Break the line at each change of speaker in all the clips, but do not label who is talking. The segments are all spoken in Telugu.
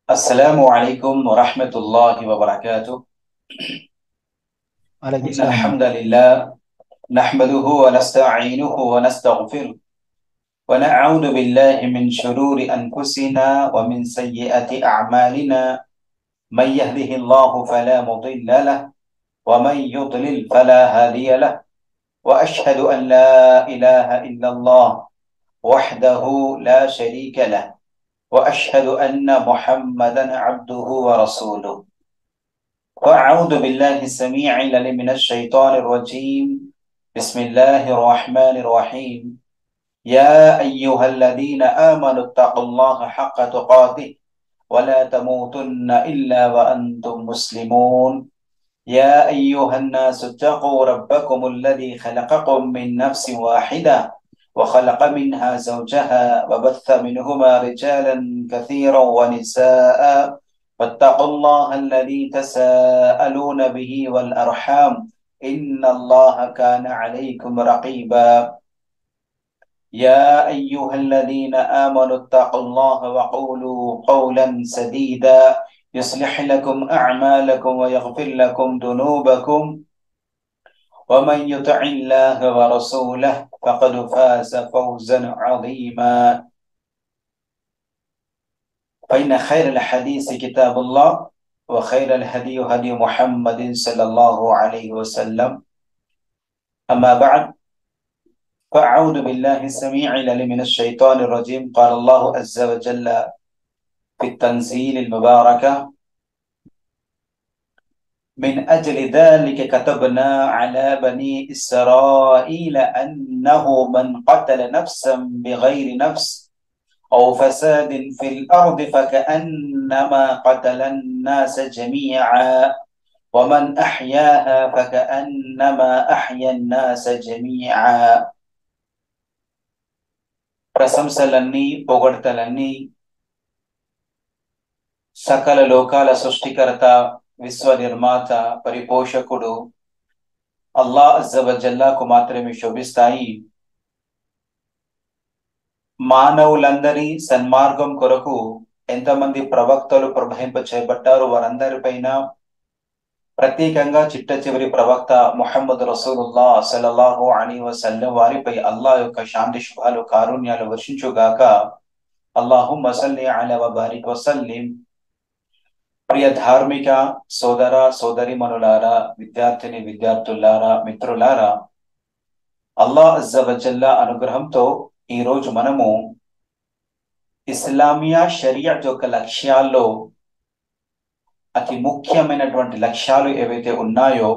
السلام عليكم ورحمة الله وبركاته
عليكم
إن
السلام
الحمد لله نحمده ونستعينه ونستغفره ونعوذ بالله من شرور أنفسنا ومن سيئات أعمالنا من يهده الله فلا مضل له ومن يضلل فلا هادي له وأشهد أن لا إله إلا الله وحده لا شريك له وأشهد أن محمدا عبده ورسوله وأعوذ بالله السميع العليم من الشيطان الرجيم بسم الله الرحمن الرحيم يا أيها الذين آمنوا اتقوا الله حق تقاته ولا تموتن إلا وأنتم مسلمون يا أيها الناس اتقوا ربكم الذي خلقكم من نفس واحدة وخلق منها زوجها وبث منهما رجالا كثيرا ونساء واتقوا الله الذي تساءلون به والأرحام إن الله كان عليكم رقيبا يا أيها الذين آمنوا اتقوا الله وقولوا قولا سديدا يصلح لكم أعمالكم ويغفر لكم ذنوبكم ومن يطع الله ورسوله فقد فاز فوزا عظيما فإن خير الحديث كتاب الله وخير الهدي هدي محمد صلى الله عليه وسلم أما بعد فأعوذ بالله السميع العليم من الشيطان الرجيم قال الله عز وجل في التنزيل المباركة من أجل ذلك كتبنا على بني إسرائيل أنه من قتل نفسا بغير نفس أو فساد في الأرض فكأنما قتل الناس جميعا ومن أحياها فكأنما أحيا الناس جميعا ప్రశంసలన్నీ పొగడ్తలన్నీ సకల లోకాల సృష్టికర్త విశ్వ నిర్మాత పరిపోషకుడు అల్లా అజ్జబజల్లాకు మాత్రమే శోభిస్తాయి మానవులందరి సన్మార్గం కొరకు ఎంతమంది ప్రవక్తలు ప్రభవింప చేపట్టారు వారందరిపైన ప్రత్యేకంగా చిట్ట చివరి ప్రవక్త ముహమ్మద్ రసూలుల్లా సలల్లాహు అలీ వసల్లం వారిపై అల్లా యొక్క శాంతి శుభాలు కారుణ్యాలు వర్షించుగాక అల్లాహు మసల్లి అల వబారిక్ వసల్లిం ప్రియ ధార్మిక సోదర సోదరిమనులారా విద్యార్థిని విద్యార్థులారా మిత్రులారా అల్లా అజ్జవజల్లా అనుగ్రహంతో ఈ రోజు మనము ఇస్లామియా షరియత్ యొక్క లక్ష్యాల్లో అతి ముఖ్యమైనటువంటి లక్ష్యాలు ఏవైతే ఉన్నాయో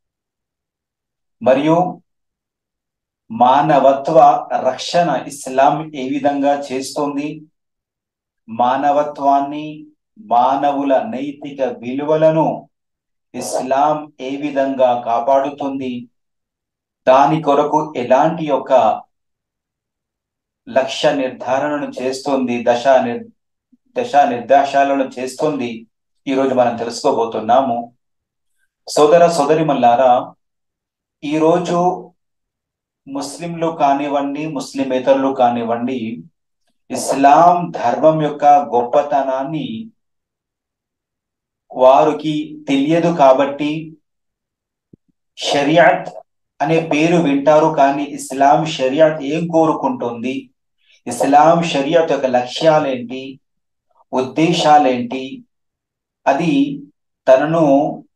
మరియు మానవత్వ రక్షణ ఇస్లాం ఏ విధంగా చేస్తుంది మానవత్వాన్ని మానవుల నైతిక విలువలను ఇస్లాం ఏ విధంగా కాపాడుతుంది దాని కొరకు ఎలాంటి యొక్క లక్ష్య నిర్ధారణను చేస్తుంది దశ నిర్ దశ నిర్దేశాలను చేస్తుంది ఈరోజు మనం తెలుసుకోబోతున్నాము సోదర సోదరి మల్లారా ఈరోజు ముస్లింలు కానివ్వండి ముస్లిమేతరులు కానివ్వండి ఇస్లాం ధర్మం యొక్క గొప్పతనాన్ని వారికి తెలియదు కాబట్టి షరియాత్ అనే పేరు వింటారు కానీ ఇస్లాం షరియాత్ ఏం కోరుకుంటుంది ఇస్లాం షరియాత్ యొక్క లక్ష్యాలేంటి ఉద్దేశాలేంటి అది తనను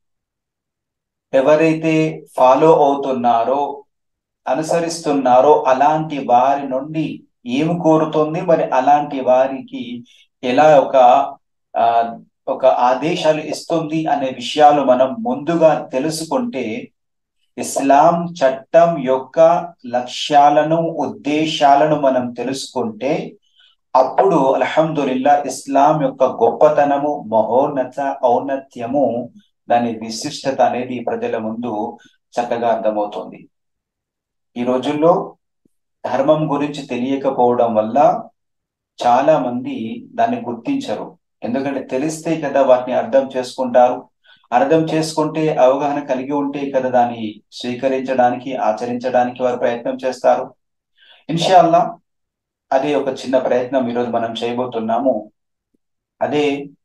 ఎవరైతే ఫాలో అవుతున్నారో అనుసరిస్తున్నారో అలాంటి వారి నుండి ఏమి కోరుతుంది మరి అలాంటి వారికి ఎలా ఒక ఒక ఆదేశాలు ఇస్తుంది అనే విషయాలు మనం ముందుగా తెలుసుకుంటే ఇస్లాం చట్టం యొక్క లక్ష్యాలను ఉద్దేశాలను మనం తెలుసుకుంటే అప్పుడు అల్హమ్దుల్లా ఇస్లాం యొక్క గొప్పతనము మహోన్నత ఔన్నత్యము దాని విశిష్టత అనేది ప్రజల ముందు చక్కగా అర్థమవుతుంది ఈ రోజుల్లో ధర్మం గురించి తెలియకపోవడం వల్ల చాలా మంది దాన్ని గుర్తించరు ఎందుకంటే తెలిస్తే కదా వాటిని అర్థం చేసుకుంటారు అర్థం చేసుకుంటే అవగాహన కలిగి ఉంటే కదా దాన్ని స్వీకరించడానికి ఆచరించడానికి వారు ప్రయత్నం చేస్తారు ఇన్షాల్లా అదే ఒక చిన్న ప్రయత్నం ఈరోజు మనం చేయబోతున్నాము అదే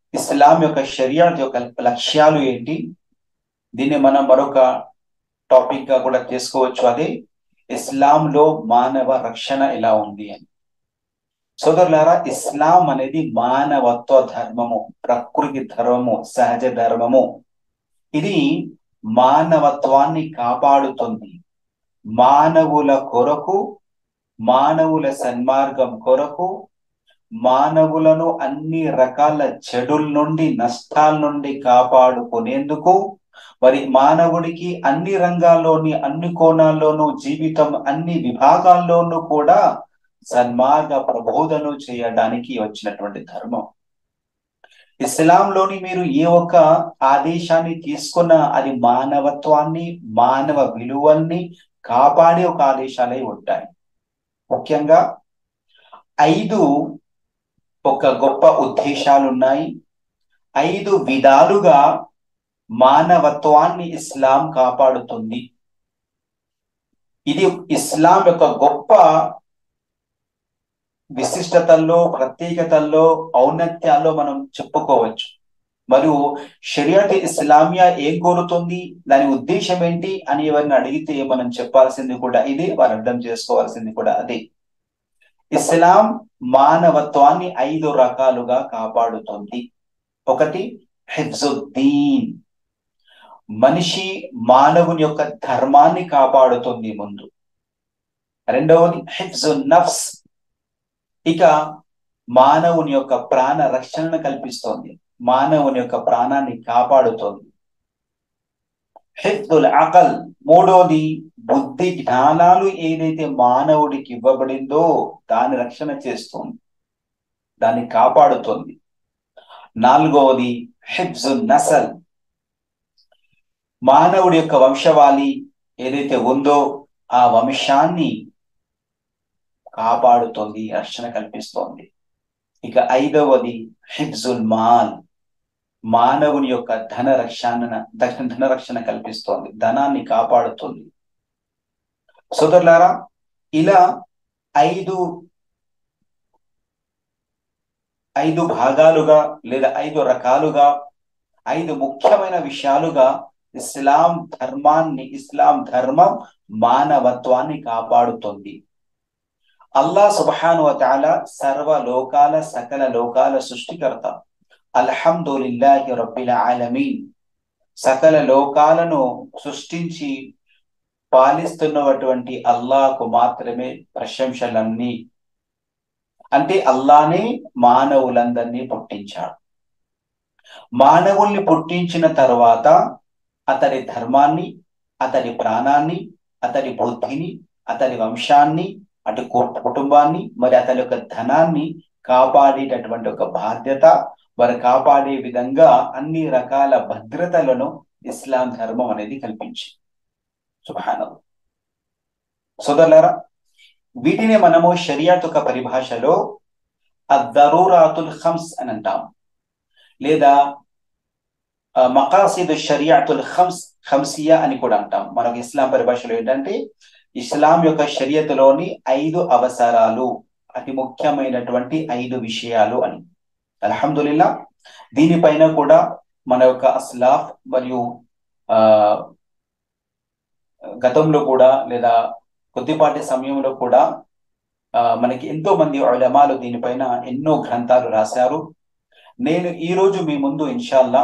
ఇస్లాం యొక్క షరియాత్ యొక్క లక్ష్యాలు ఏంటి దీన్ని మనం మరొక టాపిక్ గా కూడా తీసుకోవచ్చు అదే ఇస్లాంలో మానవ రక్షణ ఎలా ఉంది అని సోదరులారా ఇస్లాం అనేది మానవత్వ ధర్మము ప్రకృతి ధర్మము సహజ ధర్మము ఇది మానవత్వాన్ని కాపాడుతుంది మానవుల కొరకు మానవుల సన్మార్గం కొరకు మానవులను అన్ని రకాల చెడుల నుండి నష్టాల నుండి కాపాడుకునేందుకు మరి మానవుడికి అన్ని రంగాల్లోని అన్ని కోణాల్లోనూ జీవితం అన్ని విభాగాల్లోనూ కూడా సన్మార్గ ప్రబోధన చేయడానికి వచ్చినటువంటి ధర్మం ఇస్లాంలోని మీరు ఏ ఒక్క ఆదేశాన్ని తీసుకున్న అది మానవత్వాన్ని మానవ విలువల్ని కాపాడే ఒక ఆదేశాలై ఉంటాయి ముఖ్యంగా ఐదు ఒక గొప్ప ఉద్దేశాలు ఉన్నాయి ఐదు విధాలుగా మానవత్వాన్ని ఇస్లాం కాపాడుతుంది ఇది ఇస్లాం యొక్క గొప్ప విశిష్టతల్లో ప్రత్యేకతల్లో ఔన్నత్యాల్లో మనం చెప్పుకోవచ్చు మరియు షరియత్ ఇస్లామియా ఏం కోరుతుంది దాని ఉద్దేశం ఏంటి అని ఎవరిని అడిగితే మనం చెప్పాల్సింది కూడా ఇదే వారు అర్థం చేసుకోవాల్సింది కూడా అదే ఇస్లాం మానవత్వాన్ని ఐదు రకాలుగా కాపాడుతుంది ఒకటి హిఫ్జుద్దీన్ మనిషి మానవుని యొక్క ధర్మాన్ని కాపాడుతుంది ముందు రెండవది హిఫ్జు నఫ్స్ ఇక మానవుని యొక్క ప్రాణ రక్షణను కల్పిస్తోంది మానవుని యొక్క ప్రాణాన్ని కాపాడుతోంది హిఫ్దుల్ అకల్ మూడోది బుద్ధి జ్ఞానాలు ఏదైతే మానవుడికి ఇవ్వబడిందో దాని రక్షణ చేస్తుంది దాన్ని కాపాడుతుంది నాలుగవది హిఫ్జు నసల్ మానవుడి యొక్క వంశవాళి ఏదైతే ఉందో ఆ వంశాన్ని కాపాడుతోంది రక్షణ కల్పిస్తోంది ఇక ఐదవది హిఫ్జుల్ మాల్ మానవుని యొక్క ధన రక్షణ ధన రక్షణ కల్పిస్తోంది ధనాన్ని కాపాడుతుంది సోదరులారా ఇలా ఐదు ఐదు భాగాలుగా లేదా ఐదు రకాలుగా ఐదు ముఖ్యమైన విషయాలుగా ఇస్లాం ధర్మాన్ని ఇస్లాం ధర్మం మానవత్వాన్ని కాపాడుతుంది అల్లా సుబహాను వతాల సర్వ లోకాల సకల లోకాల సృష్టికర్త అల్హమ్దులిల్లాహి రబ్బిల్ ఆలమీన్ సకల లోకాలను సృష్టించి పాలిస్తున్నటువంటి అల్లాకు మాత్రమే ప్రశంసలన్నీ అంటే అల్లానే మానవులందరినీ పుట్టించాడు మానవుల్ని పుట్టించిన తర్వాత అతని ధర్మాన్ని అతని ప్రాణాన్ని అతని బుద్ధిని అతని వంశాన్ని అటు కుటుంబాన్ని మరి అతని యొక్క ధనాన్ని కాపాడేటటువంటి ఒక బాధ్యత వారు కాపాడే విధంగా అన్ని రకాల భద్రతలను ఇస్లాం ధర్మం అనేది కల్పించింది సుభానం సోదరులారా వీటిని మనము షరియాత్ ఒక పరిభాషలో అద్దరూరాతుల్ ఖమ్స్ అని అంటాం లేదా మకాసిద్ షరియాతుల్ ఖమ్స్ ఖమ్సియా అని కూడా అంటాం మనకు ఇస్లాం పరిభాషలో ఏంటంటే ఇస్లాం యొక్క షరియతులోని ఐదు అవసరాలు అతి ముఖ్యమైనటువంటి ఐదు విషయాలు అని అల్హమ్దుల్లా దీనిపైన కూడా మన యొక్క అస్లాఫ్ మరియు ఆ గతంలో కూడా లేదా కొద్దిపాటి సమయంలో కూడా మనకి ఎంతో మంది ఉలమాలు దీనిపైన ఎన్నో గ్రంథాలు రాశారు నేను ఈ రోజు మీ ముందు ఇన్షాల్లా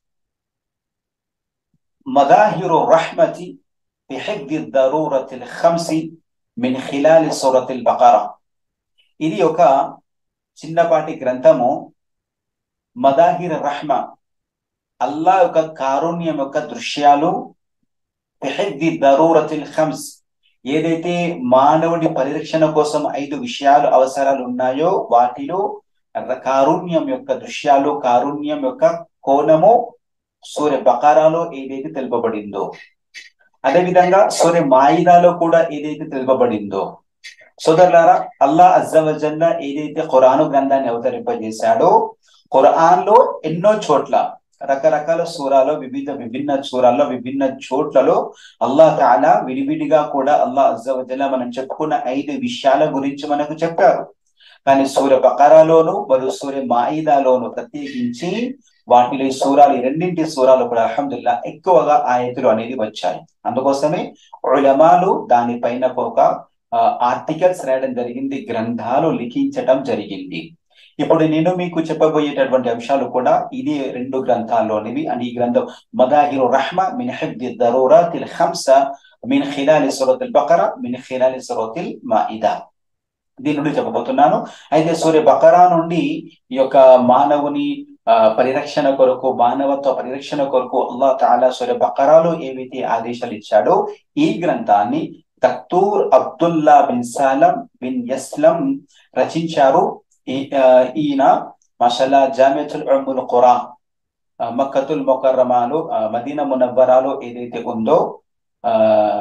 మదాహిరు రహ్మతి بحفظ الضرورة الخمس من خلال سورة البقرة ఇది ఒక చిన్నపాటి గ్రంథము మదాహిర్ రహ్మ అల్లా యొక్క కారుణ్యం యొక్క దృశ్యాలు బిహద్ది దరూరతిల్ ఖమ్స్ ఏదైతే మానవుడి పరిరక్షణ కోసం ఐదు విషయాలు అవసరాలు ఉన్నాయో వాటిలో కారుణ్యం యొక్క దృశ్యాలు కారుణ్యం యొక్క కోణము సూర్య బకారాలో ఏదైతే తెలుపబడిందో అదేవిధంగా సూర్య మాయిదాలో కూడా ఏదైతే తెలుపబడిందో సోదరులారా అల్లా అజ్జవజల్లా ఏదైతే ఖురాను గ్రంథాన్ని అవతరింపజేశాడో ఖురాన్ లో ఎన్నో చోట్ల రకరకాల సూరాలో వివిధ విభిన్న సూరాల్లో విభిన్న చోట్లలో అల్లాహ్ తాలా విడివిడిగా కూడా అల్లా అజ్జవజల్లా మనం చెప్పుకున్న ఐదు విషయాల గురించి మనకు చెప్పారు కానీ సూర్య బకరాలోను మరియు సూర్య మాయిదాలోను ప్రత్యేకించి వాటిలో ఈ సూరాలు ఈ రెండింటి సూరాలు కూడా అల్హమ్దుల్లా ఎక్కువగా ఆయతులు అనేది వచ్చాయి అందుకోసమే ఉలమాలు దానిపైన ఒక ఆర్టికల్స్ రాయడం జరిగింది గ్రంథాలు లిఖించటం జరిగింది ఇప్పుడు నేను మీకు చెప్పబోయేటటువంటి అంశాలు కూడా ఇది రెండు గ్రంథాల్లోనివి అని ఈ గ్రంథం మదాహిరు రహ్మ మిన్ హిబ్ది దరూరాతిల్ హంస మిన్ ఖిలాలి సురతుల్ బకర మిన్ ఖిలాలి సురతుల్ మాయిదా దీని నుండి చెప్పబోతున్నాను అయితే సూర్య బకరా నుండి ఈ యొక్క మానవుని పరిరక్షణ కొరకు మానవత్వ పరిరక్షణ కొరకు అల్లా తాలా సూర్య బకరాలో ఏవైతే ఆదేశాలు ఇచ్చాడో ఈ గ్రంథాన్ని దత్తూర్ అబ్దుల్లా బిన్ సాలం బిన్ యస్లం రచించారు ఈయన మషలా జామియతుల్ ఉమ్ముల్ ఖురా మక్కతుల్ మొకర్రమాలు మదీనా మునవ్వరాలో ఏదైతే ఉందో ఆ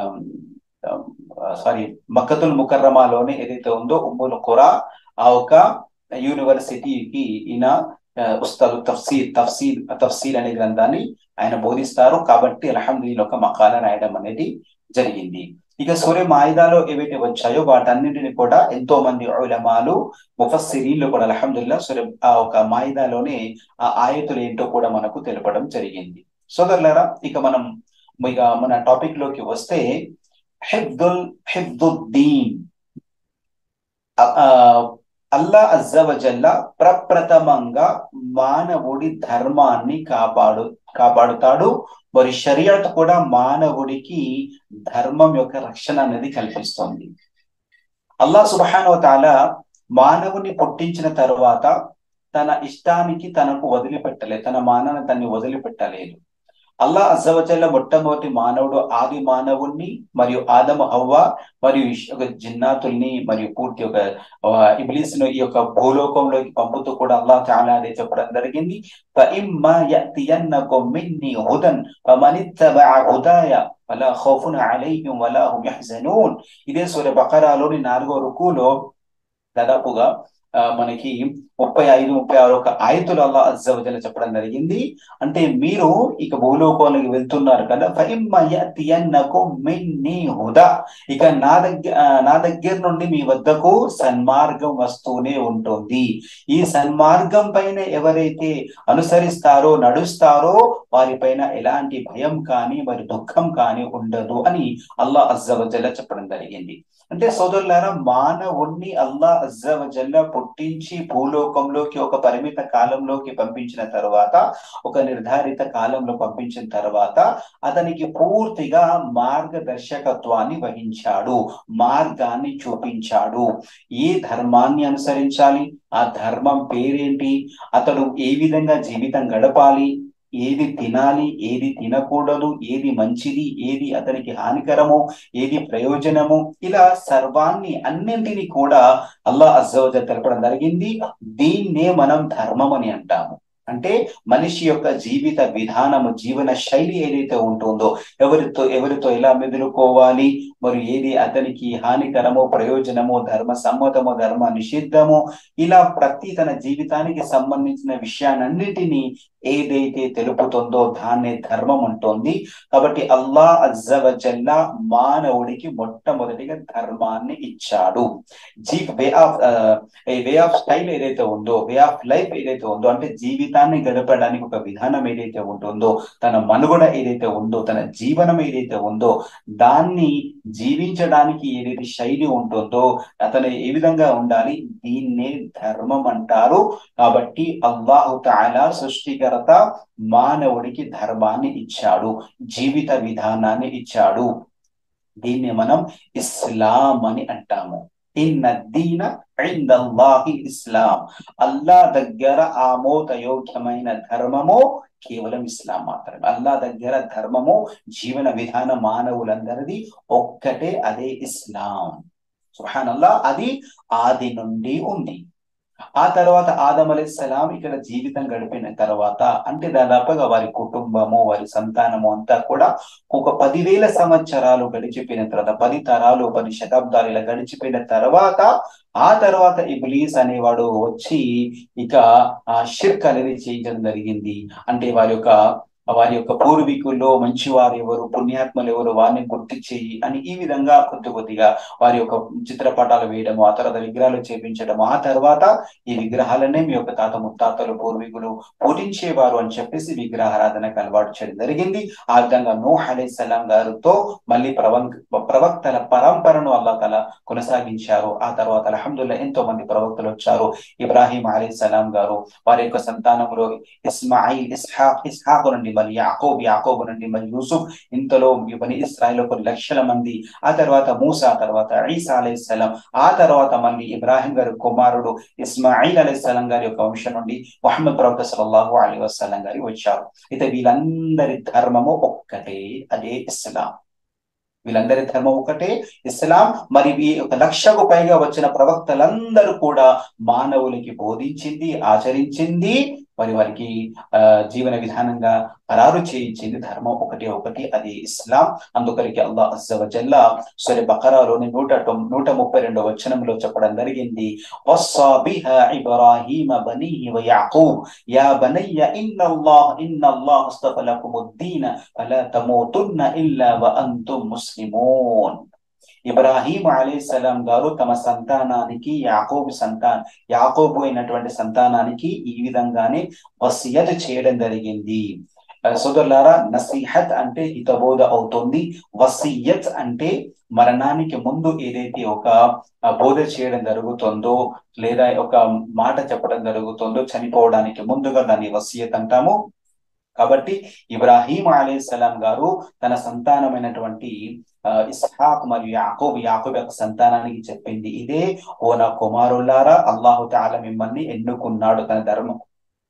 సారీ మక్కతుల్ ముకర్రమాలోనే ఏదైతే ఉందో ఉమ్ముల్ ఖురా ఆ ఒక యూనివర్సిటీకి ఈయన ఉస్తాదు తఫ్సీర్ తఫ్సీర్ తఫ్సీర్ అనే గ్రంథాన్ని ఆయన బోధిస్తారు కాబట్టి అల్హమ్దుల్లా ఒక మకాల రాయడం అనేది జరిగింది ఇక సూర్య మాయిదాలో ఏవైతే వచ్చాయో వాటన్నింటిని కూడా ఎంతో మంది ఉలమాలు ముఫస్సిరీలు కూడా అల్హమ్దుల్లా సూర్య ఆ ఒక మాయిదాలోనే ఆ ఆయతులు ఏంటో కూడా మనకు తెలపడం జరిగింది సోదరులారా ఇక మనం ఇక మన టాపిక్ లోకి వస్తే హిఫ్దుల్ హిఫ్దుద్దీన్ అల్లా అజ్జవజల్లా ప్రప్రథమంగా మానవుడి ధర్మాన్ని కాపాడు కాపాడుతాడు మరి షరియత్ కూడా మానవుడికి ధర్మం యొక్క రక్షణ అనేది కల్పిస్తుంది అల్లా సుబహానో తాల మానవుని పుట్టించిన తరువాత తన ఇష్టానికి తనకు వదిలిపెట్టలేదు తన మానవుని తన్ని వదిలిపెట్టలేదు అల్లా అజవజల్ల మొట్టమొదటి మానవుడు ఆది మానవుణ్ణి మరియు ఆదము హవ్వ మరియు ఒక జిన్నాతుల్ని మరియు పూర్తి ఒక ఇబ్లీస్ ను ఈ యొక్క భూలోకంలోకి పంపుతూ కూడా అల్లా చాలా అదే చెప్పడం జరిగింది ఇదే సూర్య బకరాలోని నాలుగో రుకులో దాదాపుగా మనకి ముప్పై ఐదు ముప్పై ఆరు ఒక ఆయతులు అల్లా అజ్జవజల చెప్పడం జరిగింది అంటే మీరు ఇక భూలోకంలోకి వెళ్తున్నారు కదా హుదా ఇక నా దగ్గర నా దగ్గర నుండి మీ వద్దకు సన్మార్గం వస్తూనే ఉంటుంది ఈ సన్మార్గం పైన ఎవరైతే అనుసరిస్తారో నడుస్తారో వారిపైన ఎలాంటి భయం కానీ మరి దుఃఖం కానీ ఉండదు అని అల్లా అజ్జవజల్ల చెప్పడం జరిగింది అంటే సోదరులారా మానవుణ్ణి అల్లా అజ్జవజల్ల పుట్టించి భూలోకంలోకి ఒక పరిమిత కాలంలోకి పంపించిన తర్వాత ఒక నిర్ధారిత కాలంలో పంపించిన తర్వాత అతనికి పూర్తిగా మార్గదర్శకత్వాన్ని వహించాడు మార్గాన్ని చూపించాడు ఏ ధర్మాన్ని అనుసరించాలి ఆ ధర్మం పేరేంటి అతడు ఏ విధంగా జీవితం గడపాలి ఏది తినాలి ఏది తినకూడదు ఏది మంచిది ఏది అతనికి హానికరము ఏది ప్రయోజనము ఇలా సర్వాన్ని అన్నింటినీ కూడా అల్లా అజ్జవజ తెలపడం జరిగింది దీన్నే మనం ధర్మం అని అంటాము అంటే మనిషి యొక్క జీవిత విధానము జీవన శైలి ఏదైతే ఉంటుందో ఎవరితో ఎవరితో ఎలా మెదులుకోవాలి మరి ఏది అతనికి హానికరమో ప్రయోజనమో ధర్మ సమ్మతమో ధర్మ నిషిద్ధమో ఇలా ప్రతి తన జీవితానికి సంబంధించిన విషయాన్నింటినీ ఏదైతే తెలుపుతుందో దాన్నే ధర్మం ఉంటుంది కాబట్టి అల్లా అజ్జవజల్లా మానవుడికి మొట్టమొదటిగా ధర్మాన్ని ఇచ్చాడు జీ way of way of style ఏదైతే ఉందో వే ఆఫ్ లైఫ్ ఏదైతే ఉందో అంటే జీవితాన్ని గడపడానికి ఒక విధానం ఏదైతే ఉంటుందో తన మనుగడ ఏదైతే ఉందో తన జీవనం ఏదైతే ఉందో దాన్ని జీవించడానికి ఏదైతే శైలి ఉంటుందో అతను ఏ విధంగా ఉండాలి దీన్నే ధర్మం అంటారు కాబట్టి అల్లాహు తాలా సృష్టికర్త మానవుడికి ధర్మాన్ని ఇచ్చాడు జీవిత విధానాన్ని ఇచ్చాడు దీన్ని మనం ఇస్లాం అని అంటాము ఇన్న దీన ఇందల్లాహి ఇస్లాం అల్లా దగ్గర ఆమోదయోగ్యమైన ధర్మము కేవలం ఇస్లాం మాత్రమే అల్లా దగ్గర ధర్మము జీవన విధాన మానవులందరిది ఒక్కటే అదే ఇస్లాం సుహానల్లా అది ఆది నుండి ఉంది ఆ తర్వాత ఆదం సలాం ఇక్కడ జీవితం గడిపిన తర్వాత అంటే దాదాపుగా వారి కుటుంబము వారి సంతానము అంతా కూడా ఒక పదివేల సంవత్సరాలు గడిచిపోయిన తర్వాత పది తరాలు పది శతాబ్దాలు ఇలా గడిచిపోయిన తర్వాత ఆ తర్వాత ఇబ్లీస్ అనేవాడు వచ్చి ఇక ఆ షిర్క్ అనేది చేయడం జరిగింది అంటే వారి యొక్క వారి యొక్క పూర్వీకుల్లో మంచివారు ఎవరు పుణ్యాత్మలు ఎవరు వారిని గుర్తు చేయి అని ఈ విధంగా కొద్ది కొద్దిగా వారి యొక్క చిత్రపటాలు వేయడము ఆ తర్వాత విగ్రహాలు చేపించడము ఆ తర్వాత ఈ విగ్రహాలనే మీ యొక్క తాత ముత్తాతలు పూర్వీకులు పూజించేవారు అని చెప్పేసి విగ్రహారాధనకు అలవాటు చేయడం జరిగింది ఆ విధంగా నూహ్ అలీ సలాం గారితో మళ్ళీ ప్రవం ప్రవక్తల పరంపరను అల్లా తల కొనసాగించారు ఆ తర్వాత అల్హమ్దుల్లా ఎంతో మంది ప్రవక్తలు వచ్చారు ఇబ్రాహీం అలీ సలాం గారు వారి యొక్క సంతానంలో ఇస్మాయిల్ ఇస్హాక్ ఇస్హాక్ నుండి మరి యాకోబ్ యాకోబు నుండి మరి యూసుఫ్ ఇంతలో బని ఇస్రాయల్ కొన్ని లక్షల మంది ఆ తర్వాత మూసా తర్వాత ఈసా అలైహిస్సలాం ఆ తర్వాత మళ్ళీ ఇబ్రాహిం గారి కుమారుడు ఇస్మాయిల్ అలైహిస్సలాం గారి యొక్క వంశం నుండి మొహమ్మద్ ప్రవక్త సల్లల్లాహు అలైహి వసల్లం గారి వచ్చారు అయితే వీళ్ళందరి ధర్మము ఒక్కటే అదే ఇస్లాం వీళ్ళందరి ధర్మం ఒకటే ఇస్లాం మరి ఈ ఒక లక్షకు పైగా వచ్చిన ప్రవక్తలందరూ కూడా మానవులకి బోధించింది ఆచరించింది మరి వారికి ఆ జీవన విధానంగా ఖరారు చేయించింది ధర్మం ఒకటి ఒకటి అది ఇస్లాం అందుకరికి అల్లాహ్ అజ్జవజల్లా సరే బకరాలోని నూట తొమ్- నూట ముప్పై రెండో వచనంలో చెప్పడం జరిగింది వస్సా బిహా ఇబ్రాహీమ బనీహి వ యాకూబ్ యా బనయ్య ఇన్నల్లాహ్ ఇన్నల్లాహ్ అస్తఫ లకుముద్దీన ఫలా తమూతున్న ఇల్లా వ అంతుం ముస్లిమూన్ ఇబ్రాహీం అలైహిస్సలాం గారు తమ సంతానానికి యాకోబు సంతాన్ యాకోబు అయినటువంటి సంతానానికి ఈ విధంగానే వసియత్ చేయడం జరిగింది ఆ, సోదరులారా నసీహత్ అంటే హితబోధ అవుతుంది వసియత్ అంటే మరణానికి ముందు ఏదైతే ఒక ఆ, బోధ చేయడం జరుగుతుందో లేదా ఒక మాట చెప్పడం జరుగుతుందో చనిపోవడానికి ముందుగా దాన్ని వసియత్ అంటాము కాబట్టి ఇబ్రాహీం అలైహిస్సలాం గారు తన సంతానమైనటువంటి ఆ, ఇస్హాక్ మరియు యాకోబ్ యాకోబ్ యొక్క సంతానానికి చెప్పింది ఇదే ఓ నా కుమారులారా అల్లాహు తాల మిమ్మల్ని ఎన్నుకున్నాడు తన ధర్మం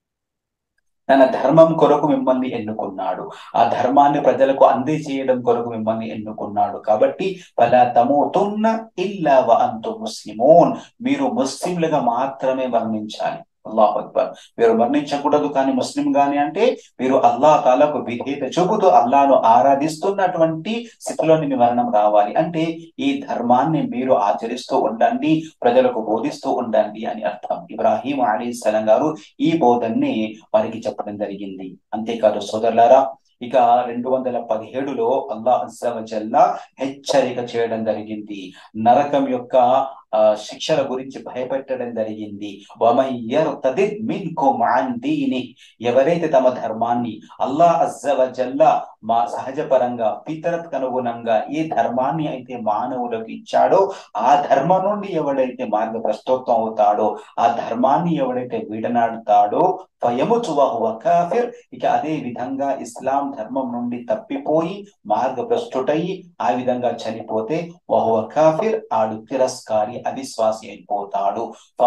తన ధర్మం కొరకు మిమ్మల్ని ఎన్నుకున్నాడు ఆ ధర్మాన్ని ప్రజలకు అందజేయడం కొరకు మిమ్మల్ని ఎన్నుకున్నాడు కాబట్టి ఫలా తమూతున్న ఇల్లా వ అంతు ముస్లిమూన్ మీరు ముస్లింలుగా మాత్రమే వర్ణించాలి అల్లాహ్ అక్బర్ మీరు మరణించకూడదు కానీ ముస్లిం గాని అంటే మీరు అల్లా తాలకు విధేయత చూపుతూ అల్లాను ఆరాధిస్తున్నటువంటి స్థితిలోని మీ మరణం రావాలి అంటే ఈ ధర్మాన్ని మీరు ఆచరిస్తూ ఉండండి ప్రజలకు బోధిస్తూ ఉండండి అని అర్థం ఇబ్రాహీం అలీ సలం గారు ఈ బోధన్ని వారికి చెప్పడం జరిగింది అంతేకాదు సోదరులారా ఇక రెండు వందల పదిహేడులో అల్లా అజ్జవజల్లా హెచ్చరిక చేయడం జరిగింది నరకం యొక్క ఆ శిక్షల గురించి భయపెట్టడం జరిగింది వమయ్యర్తదిద్ మిన్కుమ్ అన్ దీని ఎవరైతే తమ ధర్మాన్ని అల్లా అజ్జవజల్లా మా సహజ పరంగా ఫితరత్ అనుగుణంగా ఏ ధర్మాన్ని అయితే మానవులకు ఇచ్చాడో ఆ ధర్మం నుండి ఎవడైతే మార్గప్రస్తోత్వం అవుతాడో ఆ ధర్మాన్ని ఎవడైతే విడనాడుతాడో ఫయముతు వహువ కాఫిర్ ఇక అదే విధంగా ఇస్లాం ధర్మం నుండి తప్పిపోయి మార్గభ్రష్టుటయి ఆ విధంగా చనిపోతే వహువ కాఫిర్ ఆడు తిరస్కారి అవిశ్వాసి అయిపోతాడు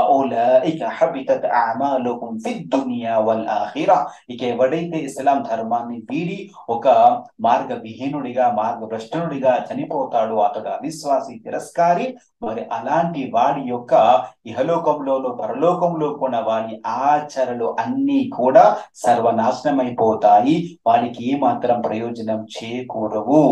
ఫౌలైక హబితత్ అమాలుహుం ఫిద్ దునియా వల్ ఆఖిరా ఇక ఎవడైతే ఇస్లాం ధర్మాన్ని వీడి ఒక మార్గ విహీనుడిగా మార్గభ్రష్టునుడిగా చనిపోతాడు అతడు అవిశ్వాసి తిరస్కారి మరి అలాంటి వాడి యొక్క ఇహలోకంలోను పరలోకంలో కూడా వాడి ఆచరణలు అన్ని కూడా సర్వనాశనమైపోతాయి వాడికి ఏ మాత్రం ప్రయోజనం చేకూరవు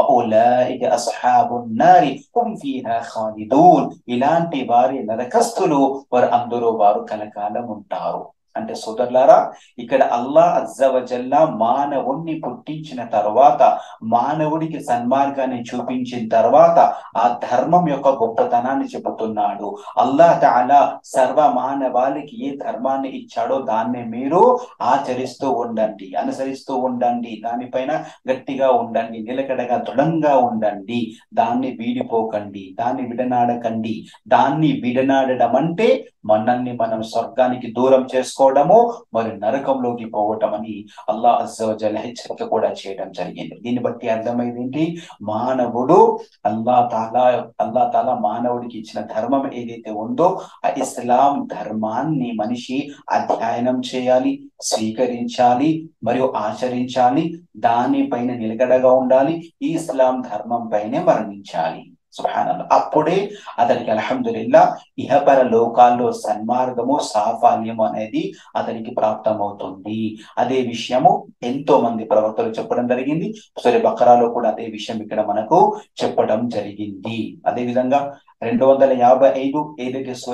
వౌలైక అస్హాబున్ నారి హుం ఫీహా ఖాలిదూన్ ఇలాంటి వారి నరకస్తులు వారు అందరూ వారు కలకాలం ఉంటారు అంటే సోదరులారా ఇక్కడ అల్లా అజ్జవజల్లా మానవుణ్ణి పుట్టించిన తర్వాత మానవుడికి సన్మార్గాన్ని చూపించిన తర్వాత ఆ ధర్మం యొక్క గొప్పతనాన్ని చెబుతున్నాడు అల్లా తాలా సర్వ మానవాళికి ఏ ధర్మాన్ని ఇచ్చాడో దాన్ని మీరు ఆచరిస్తూ ఉండండి అనుసరిస్తూ ఉండండి దానిపైన గట్టిగా ఉండండి నిలకడగా దృఢంగా ఉండండి దాన్ని వీడిపోకండి దాన్ని విడనాడకండి దాన్ని విడనాడడం అంటే మనల్ని మనం స్వర్గానికి దూరం చేసుకోవడము మరి నరకంలోకి పోవటం అని అల్లా అజ్జవజల్ హెచ్చరిక కూడా చేయడం జరిగింది దీన్ని బట్టి అర్థమైంది ఏంటి మానవుడు అల్లా తాలా అల్లా తాలా మానవుడికి ఇచ్చిన ధర్మం ఏదైతే ఉందో ఆ ఇస్లాం ధర్మాన్ని మనిషి అధ్యయనం చేయాలి స్వీకరించాలి మరియు ఆచరించాలి దానిపైన నిలకడగా ఉండాలి ఈ ఇస్లాం ధర్మం పైనే మరణించాలి సుహానల్లా అప్పుడే అతనికి అల్హమ్దుల్లా ఇహపర లోకాల్లో సన్మార్గము సాఫల్యము అనేది అతనికి ప్రాప్తమవుతుంది అదే విషయము ఎంతో మంది ప్రవక్తలు చెప్పడం జరిగింది సరే బకరాలో కూడా అదే విషయం ఇక్కడ మనకు చెప్పడం జరిగింది అదే విధంగా రెండు వందల యాభై ఐదు ఏదైతే సూర్య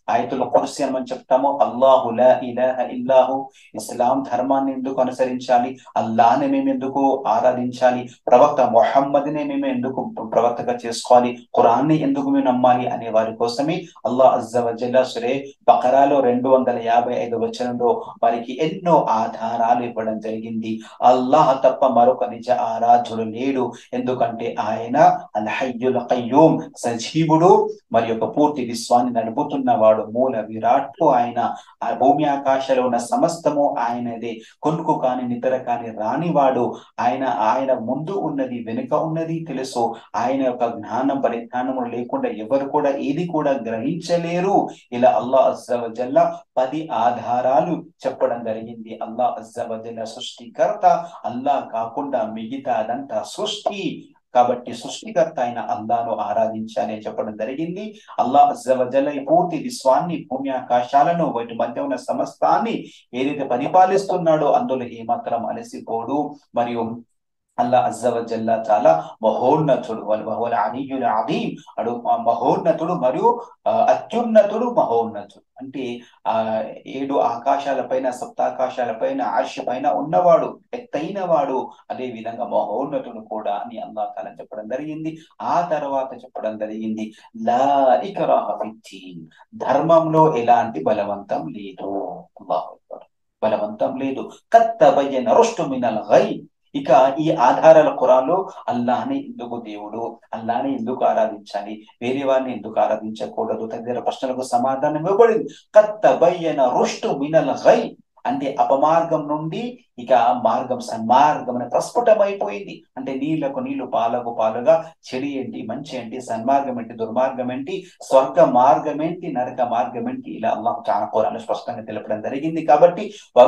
ఆయతులు కుర్సి అని మనం చెప్తాము అల్లాహు లా ఇలాహ ఇల్లాహు ఇస్లాం ధర్మాన్ని ఎందుకు అనుసరించాలి అల్లాహ్ని మేము ఎందుకు ఆరాధించాలి ప్రవక్త మొహమ్మద్ని మేము ఎందుకు ప్రవక్తగా చేసుకోవాలి ఖురాన్ని ఎందుకు మేము నమ్మాలి అనే వారి కోసమే అల్లాహ్ అజ్జవజల్లా సురే బకరాలో రెండు వందల యాభై ఐదు వచనంలో వారికి ఎన్నో ఆధారాలు ఇవ్వడం జరిగింది అల్లాహ్ తప్ప మరొక నిజ ఆరాధ్యుడు లేడు ఎందుకంటే ఆయన అల్ హయ్యుల్ కయ్యూమ్ సజీవుడు మరి యొక్క పూర్తి విశ్వాన్ని నడుపుతున్నవాడు మూల విరాట్టు ఆయన ఆ భూమి ఆకాశాలు ఉన్న సమస్తము ఆయనదే కొనుకు కాని నిద్ర కాని రానివాడు ఆయన ఆయన ముందు ఉన్నది వెనుక ఉన్నది తెలుసు ఆయన యొక్క జ్ఞానం పరిజ్ఞానము లేకుండా ఎవరు కూడా ఏది కూడా గ్రహించలేరు ఇలా అల్లా అజ్జవజల్లా పది ఆధారాలు చెప్పడం జరిగింది అల్లా అజ్జవజల్ల సృష్టికర్త అల్లా కాకుండా మిగతాదంతా సృష్టి కాబట్టి సృష్టికర్త అయిన అల్లాను ఆరాధించాలి అని చెప్పడం జరిగింది అల్లా అజ్జవజల్ల ఈ పూర్తి విశ్వాన్ని భూమి ఆకాశాలను వాటి మధ్య ఉన్న సమస్తాన్ని ఏదైతే పరిపాలిస్తున్నాడో అందులో ఏమాత్రం అలసిపోడు మరియు అల్లా అజ్జవజల్లా చాలా మహోన్నతుడు వహువల్ అలీయుల్ అదీం అడు మహోన్నతుడు మరియు అత్యున్నతుడు మహోన్నతుడు అంటే ఆ ఏడు ఆకాశాల పైన సప్తాకాశాల పైన ఆర్ష పైన ఉన్నవాడు ఎత్తైన వాడు అదే విధంగా మహోన్నతుడు కూడా అని అల్లా తాలా చెప్పడం జరిగింది ఆ తర్వాత చెప్పడం జరిగింది లా ఇకరాహ ఫిద్దీన్ ధర్మంలో ఎలాంటి బలవంతం లేదు అల్లాహు బలవంతం లేదు కత్తబయ్యన రుష్టు మినల్ గై ఇక ఈ ఆధారాల కురాలో అల్లాహని ఎందుకు దేవుడు అల్లాహని ఎందుకు ఆరాధించాలి వేరే వారిని ఎందుకు ఆరాధించకూడదు తదితర ప్రశ్నలకు సమాధానం ఇవ్వబడింది కత్తబయ్యన రుష్టు మినల్ గై అంటే అపమార్గం నుండి ఇక మార్గం సన్మార్గం అని ప్రస్ఫుటమైపోయింది అంటే నీళ్లకు నీళ్లు పాలకు పాలుగా చెడి ఏంటి మంచి ఏంటి సన్మార్గం ఏంటి దుర్మార్గం ఏంటి స్వర్గ మార్గం ఏంటి నరక మార్గం ఏంటి ఇలా అల్లాహ్ చాలా కోరాలు స్పష్టంగా తెలపడం జరిగింది కాబట్టి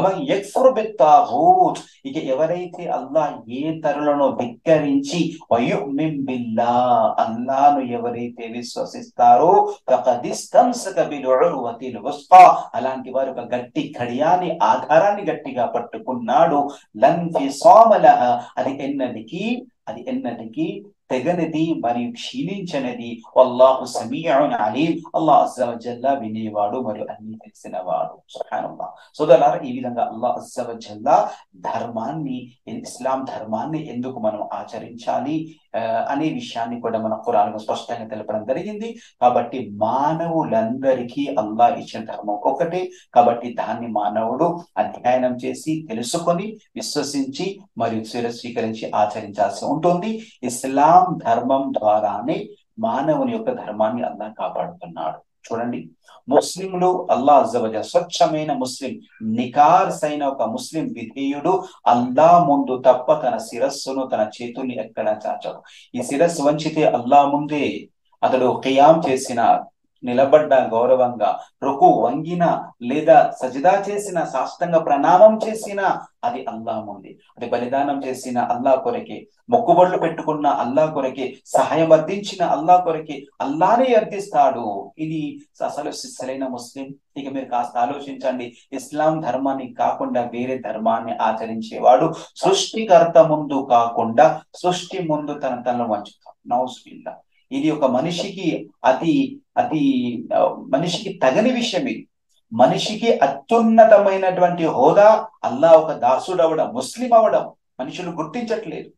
ఇక ఎవరైతే అల్లాహ్ ఏ తరులను ధిక్కరించి బిల్లా అల్లాను ఎవరైతే విశ్వసిస్తారో అలాంటి వారు ఒక గట్టి కడియాని ఆధారాన్ని గట్టిగా పట్టుకున్నాడు లన్ఫి సోమలహ అది ఎన్నటికి అది ఎన్నటికి తెగనిది మరియు క్షీణించనిది అల్లాహు సమీఉన్ అలీం అల్లాహ్ అజ్జవజల్లా వినేవాడు మరియు అన్ని తెలిసినవాడు సుబ్హానల్లాహ్ సోదరులారా ఈ విధంగా అల్లాహ్ అజ్జవజల్లా ధర్మాన్ని ఇస్లాం ధర్మాన్ని ఎందుకు మనం ఆచరించాలి అనే విషయాన్ని కూడా మన ఖురాన్ స్పష్టంగా తెలపడం జరిగింది కాబట్టి మానవులందరికీ అల్లాహ్ ఇచ్చిన ధర్మం ఒకటే కాబట్టి దాన్ని మానవుడు అధ్యయనం చేసి తెలుసుకొని విశ్వసించి మరియు స్వీకరించి ఆచరించాల్సి ఉంటుంది ఇస్లాం ధర్మం ద్వారానే మానవుని యొక్క ధర్మాన్ని అల్లాహ్ కాపాడుతున్నాడు చూడండి ముస్లింలు అల్లా అజ్జవజ స్వచ్ఛమైన ముస్లిం నికార్స్ అయిన ఒక ముస్లిం విధేయుడు అల్లా ముందు తప్ప తన శిరస్సును తన చేతుల్ని ఎక్కడా చాచడు ఈ శిరస్సు వంచితే అల్లా ముందే అతడు ఖియాం చేసిన నిలబడ్డ గౌరవంగా రుకు వంగిన లేదా సజిదా చేసిన సాష్టంగ ప్రణామం చేసిన అది అల్లా ముందు అది బలిదానం చేసిన అల్లా కొరకే మొక్కుబడులు పెట్టుకున్న అల్లా కొరకే సహాయం అర్థించిన అల్లా కొరకే అల్లానే అర్థిస్తాడు ఇది అసలు సరైన ముస్లిం ఇక మీరు కాస్త ఆలోచించండి ఇస్లాం ధర్మాన్ని కాకుండా వేరే ధర్మాన్ని ఆచరించేవాడు సృష్టికర్త ముందు కాకుండా సృష్టి ముందు తన తనను వంచుతాడు నౌస్బిల్లా ఇది ఒక మనిషికి అతి అతి మనిషికి తగని విషయం ఇది మనిషికి అత్యున్నతమైనటువంటి హోదా అల్లా ఒక దాసుడు అవడం ముస్లిం అవడం మనుషులు గుర్తించట్లేదు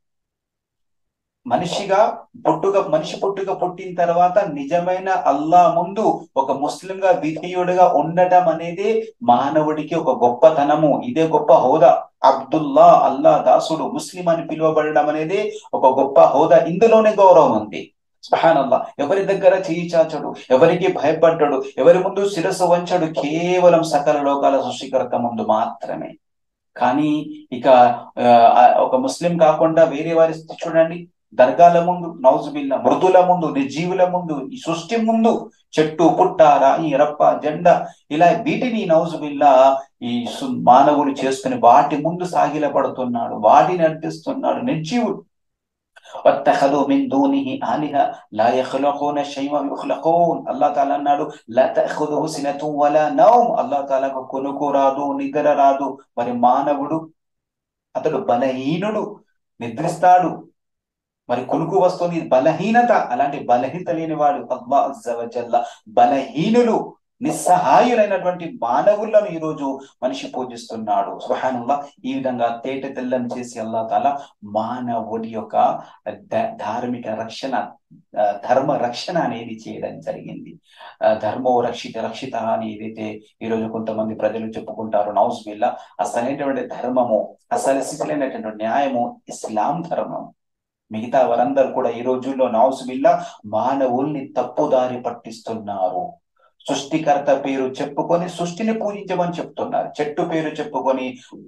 మనిషిగా పుట్టుక మనిషి పుట్టుక పుట్టిన తర్వాత నిజమైన అల్లా ముందు ఒక ముస్లింగా విధేయుడిగా ఉండటం అనేది మానవుడికి ఒక గొప్పతనము ఇదే గొప్ప హోదా అబ్దుల్లా అల్లా దాసుడు ముస్లిం అని పిలువబడడం అనేది ఒక గొప్ప హోదా ఇందులోనే గౌరవం ఉంది సుహానల్లా ఎవరి దగ్గర చేయి చాచడు ఎవరికి భయపడ్డాడు ఎవరి ముందు శిరస్సు వంచడు కేవలం సకల లోకాల సృష్టికర్త ముందు మాత్రమే కానీ ఇక ఒక ముస్లిం కాకుండా వేరే వారి చూడండి దర్గాల ముందు నౌజుబిల్లా మృదుల ముందు నిర్జీవుల ముందు ఈ సృష్టి ముందు చెట్టు పుట్ట రాయి రప్ప జెండా ఇలా వీటిని నౌజుబిల్లా ఈ మానవుడు చేసుకుని వాటి ముందు సాగిల పడుతున్నాడు వాటిని అర్పిస్తున్నాడు నిర్జీవుడు واتخذوا من دونه آلهة لا يخلقون شيئا يخلقون الله تعالى అన్నాడు لا تأخذه سنة ولا نوم الله تعالى కొనుకు రాదు నిద్ర రాదు మరి మానవుడు అతడు బలహీనుడు నిద్రిస్తాడు మరి కొనుకు వస్తుంది బలహీనత అలాంటి బలహీనత లేని వాడు అల్లా అజ్జవజల్ల బలహీనులు నిస్సహాయులైనటువంటి మానవులను ఈరోజు మనిషి పూజిస్తున్నాడు సుహానుల్లా ఈ విధంగా తేట తెల్లని చేసి అల్లా తాల మానవుడి యొక్క ధార్మిక రక్షణ ధర్మ రక్షణ అనేది చేయడం జరిగింది ధర్మో రక్షిత రక్షిత అని ఏదైతే ఈరోజు కొంతమంది ప్రజలు చెప్పుకుంటారు నౌస్ బిల్లా అసలైనటువంటి ధర్మము అసలు సిసలైనటువంటి న్యాయము ఇస్లాం ధర్మం మిగతా వారందరూ కూడా ఈ రోజుల్లో నౌస్ బిల్లా మానవుల్ని తప్పుదారి పట్టిస్తున్నారు సృష్టికర్త పేరు చెప్పుకొని సృష్టిని పూజించమని చెప్తున్నారు చెట్టు పేరు చెప్పుకొని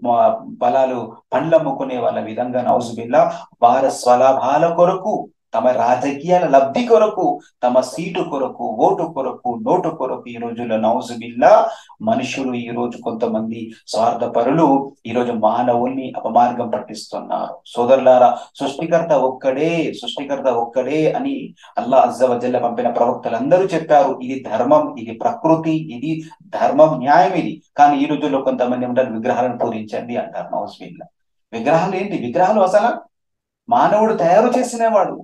బలాలు పండ్లమ్ముకునే వాళ్ళ విధంగా నౌజుబిల్లా వార స్వలాభాల కొరకు తమ రాజకీయాల లబ్ధి కొరకు తమ సీటు కొరకు ఓటు కొరకు నోటు కొరకు ఈ రోజుల్లో నౌజుబిల్లా మనుషులు ఈ రోజు కొంతమంది స్వార్థపరులు ఈ రోజు మానవుల్ని అపమార్గం పట్టిస్తున్నారు సోదరులారా సృష్టికర్త ఒక్కడే సృష్టికర్త ఒక్కడే అని అల్లా అజ్జవజల్ల పంపిన ప్రవక్తలందరూ చెప్పారు ఇది ధర్మం ఇది ప్రకృతి ఇది ధర్మం న్యాయం ఇది కానీ ఈ రోజుల్లో కొంతమంది ఉంటారు విగ్రహాలను పూరించండి అంటారు నౌజుబిల్లా విగ్రహాలు ఏంటి విగ్రహాలు అసలు మానవుడు తయారు చేసినవాడు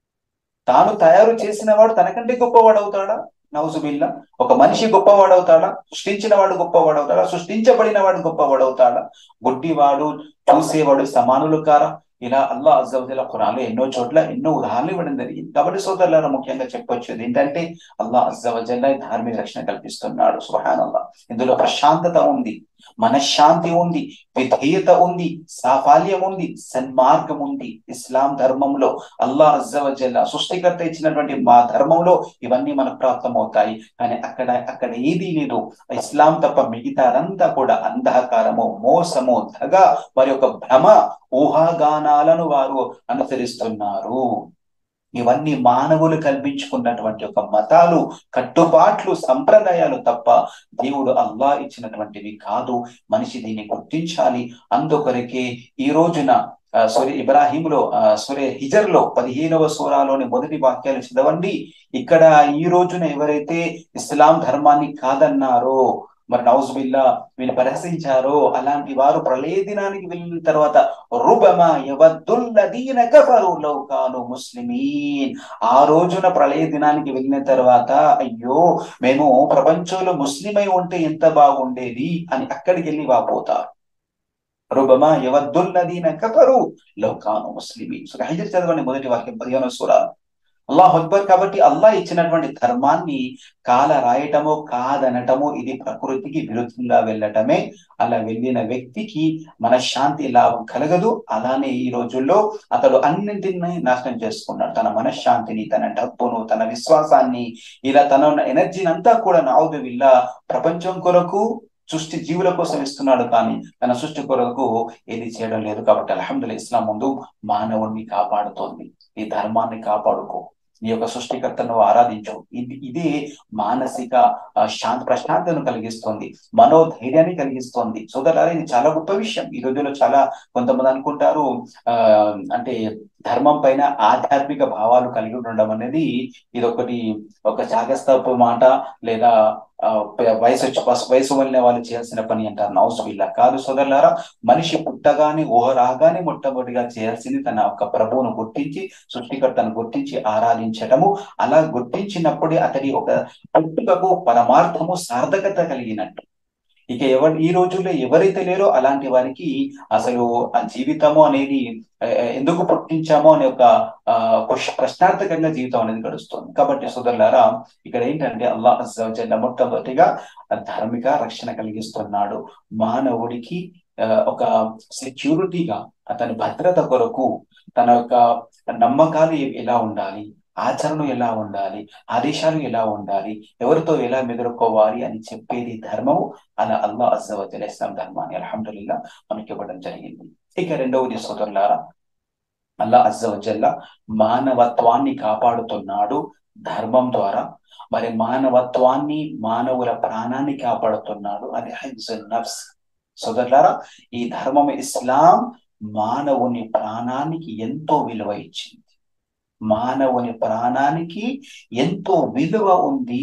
తాను తయారు చేసిన వాడు తనకంటే గొప్పవాడు అవుతాడా నౌజుబిల్లా ఒక మనిషి గొప్పవాడు అవుతాడా సృష్టించిన వాడు గొప్పవాడు అవుతాడా సృష్టించబడిన వాడు గొప్పవాడు అవుతాడా గుడ్డివాడు చూసేవాడు సమానులు కారా ఇలా అల్లా అజ్జవజల ఖురాన్లో ఎన్నో చోట్ల ఎన్నో ఉదాహరణలు ఇవ్వడం జరిగింది కాబట్టి సోదరులారా ముఖ్యంగా చెప్పొచ్చు ఏంటంటే అల్లా అజ్జవజల్ల ధార్మిక రక్షణ కల్పిస్తున్నాడు సుహాన్ అల్లా ఇందులో ప్రశాంతత ఉంది మనశ్శాంతి ఉంది విధేయత ఉంది సాఫల్యం ఉంది సన్మార్గం ఉంది ఇస్లాం ధర్మంలో అల్లా అజ్జవజల్ల సృష్టికర్త ఇచ్చినటువంటి మా ధర్మంలో ఇవన్నీ మనకు ప్రాప్తమవుతాయి కానీ అక్కడ అక్కడ ఏదీ లేదు ఇస్లాం తప్ప మిగతాదంతా కూడా అంధకారము మోసము దగ వారి యొక్క భ్రమ ఊహాగానాలను వారు అనుసరిస్తున్నారు ఇవన్నీ మానవులు కల్పించుకున్నటువంటి ఒక మతాలు కట్టుబాట్లు సంప్రదాయాలు తప్ప దేవుడు అల్లా ఇచ్చినటువంటివి కాదు మనిషి దీన్ని గుర్తించాలి అందుకొరకే ఈ రోజున సూర్య ఇబ్రాహీంలో సూర్య హిజర్ లో పదిహేనవ సూరాలోని మొదటి వాక్యాలు చదవండి ఇక్కడ ఈ రోజున ఎవరైతే ఇస్లాం ధర్మాన్ని కాదన్నారో మరి నౌజుబిల్లా వీళ్ళు పరిహసించారో అలాంటి వారు ప్రళయ దినానికి వెళ్ళిన తర్వాత రుబమా యవద్దుల్లదీన కఫరు లౌకాను ముస్లిమీన్ ఆ రోజున ప్రళయ దినానికి వెళ్ళిన తర్వాత అయ్యో మేము ప్రపంచంలో ముస్లిమై ఉంటే ఎంత బాగుండేది అని అక్కడికి వెళ్ళి వాపోతారు రుబమా యవద్దుల్లదీన కఫరు లౌకాను ముస్లిమీన్ సో హైజర్ చదవండి మొదటి వాక్యం పదిహేను సూరాలు అల్లాహ్ అక్బర్ కాబట్టి అల్లాహ్ ఇచ్చినటువంటి ధర్మాన్ని కాల రాయటము కాదనటము ఇది ప్రకృతికి విరుద్ధంగా వెళ్ళటమే అలా వెళ్ళిన వ్యక్తికి మనశ్శాంతి లాభం కలగదు అలానే ఈ రోజుల్లో అతడు అన్నింటినీ నాశనం చేసుకున్నాడు తన మనశ్శాంతిని తన డబ్బును తన విశ్వాసాన్ని ఇలా తన ఎనర్జీని అంతా కూడా నావుదు విల్ల ప్రపంచం కొరకు సృష్టి జీవుల కోసం ఇస్తున్నాడు కానీ తన సృష్టి కొరకు ఏది చేయడం లేదు కాబట్టి అల్హమ్దుల్లా ఇస్లాం ముందు మానవుణ్ణి కాపాడుతోంది ఈ ధర్మాన్ని కాపాడుకో నీ యొక్క సృష్టికర్తను ఆరాధించు ఇది ఇది మానసిక శాంతి ప్రశాంతను కలిగిస్తుంది మనోధైర్యాన్ని కలిగిస్తుంది సోదరులారా ఇది చాలా గొప్ప విషయం ఈ రోజుల్లో చాలా కొంతమంది అనుకుంటారు ఆ అంటే ధర్మం పైన ఆధ్యాత్మిక భావాలు కలిగి ఉండడం అనేది ఇది ఒకటి ఒక చాగస్తపు మాట లేదా వయసు వచ్చి వయసు వెళ్ళిన వాళ్ళు చేయాల్సిన పని అంటారు నౌసుబిల్లా కాదు సోదరులారా మనిషి పుట్టగానే ఊహ రాగానే మొట్టమొదటిగా చేయాల్సింది తన యొక్క ప్రభువును గుర్తించి సృష్టికర్తను గుర్తించి ఆరాధించటము అలా గుర్తించినప్పుడే అతడి ఒక పుట్టుకకు పరమార్థము సార్థకత కలిగినట్టు ఇక ఎవరు ఈ రోజుల్లో ఎవరైతే లేరో అలాంటి వారికి అసలు ఆ జీవితము అనేది ఎందుకు పుట్టించామో అనే ఒక ప్రశ్నార్థకంగా జీవితం అనేది గడుస్తుంది కాబట్టి సోదరులారా ఇక్కడ ఏంటంటే అల్లా అజ్జల మొట్టమొదటిగా ధార్మిక రక్షణ కలిగిస్తున్నాడు మానవుడికి ఒక సెక్యూరిటీగా అతని భద్రత కొరకు తన యొక్క నమ్మకాలు ఎలా ఉండాలి ఆచరణ ఎలా ఉండాలి ఆదేశాలు ఎలా ఉండాలి ఎవరితో ఎలా మెదులుకోవాలి అని చెప్పేది ధర్మము అలా అల్లా అజ్జవజల్ ఇస్లాం ధర్మాన్ని అల్హమ్దుల్లా మనకి ఇవ్వడం జరిగింది ఇక రెండవది సోదరులారా అల్లా అజ్జవజల్ల మానవత్వాన్ని కాపాడుతున్నాడు ధర్మం ద్వారా మరి మానవత్వాన్ని మానవుల ప్రాణాన్ని కాపాడుతున్నాడు అది హైజుల్ నఫ్స్ సోదరులారా ఈ ధర్మం ఇస్లాం మానవుని ప్రాణానికి ఎంతో విలువ ఇచ్చింది మానవుని ప్రాణానికి ఎంతో విలువ ఉంది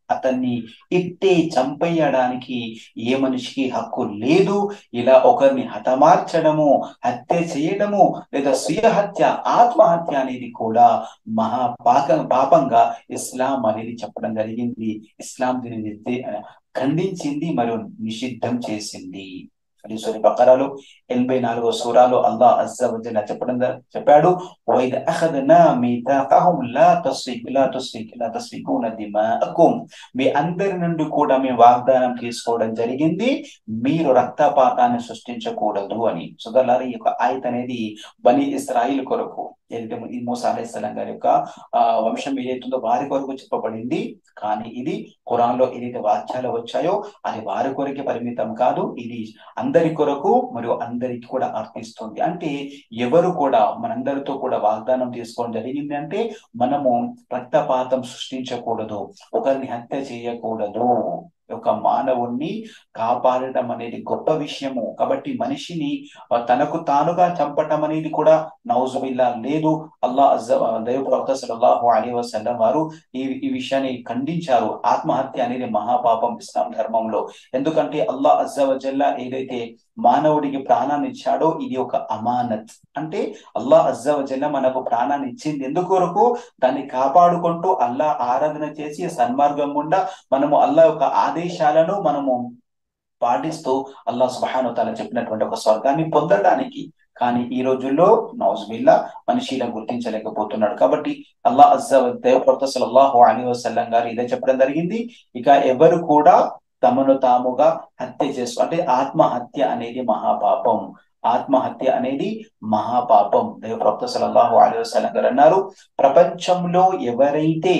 అతన్ని ఇట్టే చంపేయడానికి ఏ మనిషికి హక్కు లేదు ఇలా ఒకరిని హతమార్చడము హత్య చేయడము లేదా స్వీయ హత్య ఆత్మహత్య అనేది కూడా మహా పాక పాపంగా ఇస్లాం అనేది చెప్పడం జరిగింది ఇస్లాం దీనిని ఖండించింది మరియు నిషిద్ధం చేసింది సూర్య బకరాలు ఎనభై నాలుగో సూరాలు అల్లా అజ్జవజన చెప్పడం చెప్పాడు వైద్ అఖదనా మీతాకహుం లా తస్ఫిక్ లా తస్ఫిక్ లా తస్ఫికున దిమాఅకుం మీ అందరి నుండి కూడా మేము వాగ్దానం తీసుకోవడం జరిగింది మీరు రక్తపాతాన్ని సృష్టించకూడదు అని సుదర్లారి ఈ యొక్క ఆయత అనేది బని ఇస్రాయిల్ కొరకు ఏదైతే ఈ మూసా అలైహిస్సలాం గారి యొక్క ఆ వంశం ఏదైతుందో వారి కొరకు చెప్పబడింది కానీ ఇది ఖురాన్లో ఏదైతే వాక్యాలు వచ్చాయో అది వారి కొరకే పరిమితం కాదు ఇది అందరి కొరకు మరియు అందరికి కూడా అర్థిస్తుంది అంటే ఎవరు కూడా మనందరితో కూడా వాగ్దానం తీసుకోవడం జరిగింది అంటే మనము రక్తపాతం సృష్టించకూడదు ఒకరిని హత్య చేయకూడదు ఒక మానవుణ్ణి కాపాడటం అనేది గొప్ప విషయము కాబట్టి మనిషిని తనకు తానుగా చంపటం అనేది కూడా నౌజుబిల్లా లేదు అల్లా దైవ ప్రవక్త సల్లల్లాహు అలైహి వసల్లం వారు ఈ ఈ విషయాన్ని ఖండించారు ఆత్మహత్య అనేది మహాపాపం ఇస్లాం ధర్మంలో ఎందుకంటే అల్లా అజ్జవజల్లా ఏదైతే మానవుడికి ప్రాణాన్ని ఇచ్చాడో ఇది ఒక అమానత్ అంటే అల్లా అజ్జవజల్ల మనకు ప్రాణాన్ని ఇచ్చింది ఎందుకొరకు దాన్ని కాపాడుకుంటూ అల్లా ఆరాధన చేసి సన్మార్గం గుండా మనము అల్లా యొక్క ఆదేశాలను మనము పాటిస్తూ అల్లా సుబాను తల చెప్పినటువంటి ఒక స్వర్గాన్ని పొందడానికి కానీ ఈ రోజుల్లో నౌజుబిల్లా మనిషి ఇలా గుర్తించలేకపోతున్నాడు కాబట్టి అల్లా అజ్జ దేవప్రవక్త సల్లల్లాహు అలీ వసల్లం గారు ఇదే చెప్పడం జరిగింది ఇక ఎవరు కూడా తమను తాముగా హత్య చేస్తూ అంటే ఆత్మహత్య అనేది మహాపాపం ఆత్మహత్య అనేది మహాపాపం దేవప్రవక్త సల్లల్లాహు అలీ వసల్లం గారు అన్నారు ప్రపంచంలో ఎవరైతే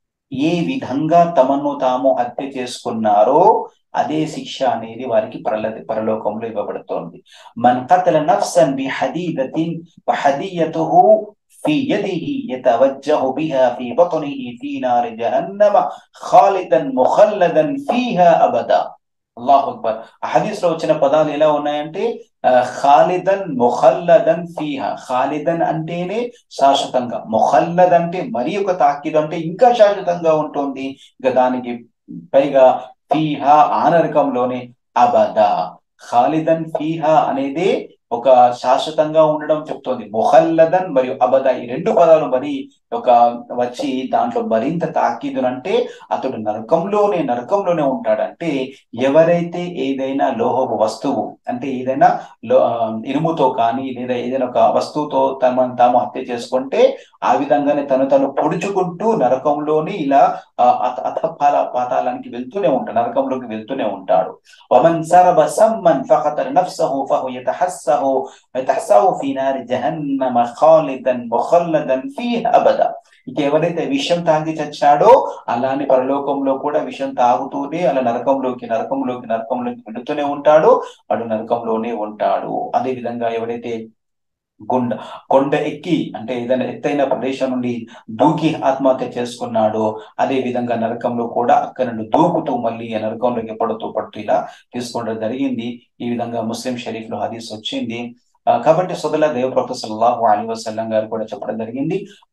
ఏ విధంగా తమను తాము హత్య చేసుకున్నారో అదే శిక్ష అనేది వారికి పరల పరలోకంలో ఇవ్వబడుతోంది మన్ కతల నఫ్సన్ బి హదీదతిన్ వహదీయతుహు في يده يتوجه بها في بطنه في نار جهنم خالدا مخلدا فيها أبدا అల్లాహ్ అక్బర్ హదీస్ లో వచ్చిన పదాలు ఎలా ఉన్నాయంటే ఖాలిదన్ ముఖల్లదన్ ఫీహా ఖాలిదన్ అంటేనే శాశ్వతంగా ముఖల్లద్ అంటే మరి ఒక తాకిద్ అంటే ఇంకా శాశ్వతంగా ఉంటుంది ఇంకా దానికి పైగా ఫీహా ఆనరకంలోనే అబద ఖాలిదన్ ఫీహా అనేది ఒక శాశ్వతంగా ఉండడం చెప్తోంది మొహల్లదన్ మరియు అబద ఈ రెండు పదాలు మరి ఒక వచ్చి దాంట్లో మరింత తాకీదునంటే అతడు నరకంలోనే నరకంలోనే ఉంటాడంటే ఎవరైతే ఏదైనా లోహపు వస్తువు అంటే ఏదైనా ఇనుముతో కానీ లేదా ఏదైనా ఒక వస్తువుతో తమను తాము హత్య చేసుకుంటే ఆ విధంగానే తను తను పొడుచుకుంటూ నరకంలోని ఇలా అతపాల పాతాలానికి వెళ్తూనే ఉంటాడు నరకంలోకి వెళ్తూనే ఉంటాడు వమన్ సరబ సమ్మన్ ఫఖతర్ నఫ్సహు ఫహు యతహస్సహు యతహస్సహు ఫీ నారి జహన్నమ ఖాలిదన్ ముఖల్లదన్ ఫీహ అబద ఇక ఎవరైతే విషం తాగి చచ్చాడో అలానే పరలోకంలో కూడా విషం తాగుతూనే అలా నరకంలోకి నరకంలోకి నరకంలోకి వెళుతూనే ఉంటాడు వాడు నరకంలోనే ఉంటాడు అదే విధంగా ఎవరైతే కొండ కొండ ఎక్కి అంటే ఏదైనా ఎత్తైన ప్రదేశం నుండి దూకి ఆత్మహత్య చేసుకున్నాడో అదే విధంగా నరకంలో కూడా అక్కడ నుండి దూకుతూ మళ్ళీ ఆ నరకంలోకి పడుతూ పడుతూ ఇలా తీసుకోవడం జరిగింది ఈ విధంగా ముస్లిం షరీఫ్ లో హదీస్ వచ్చింది కాబట్టి సొదల దేవప్రవక్త సల్లాహు అలీ వసల్లం గారు కూడా చెప్పడం జరిగింది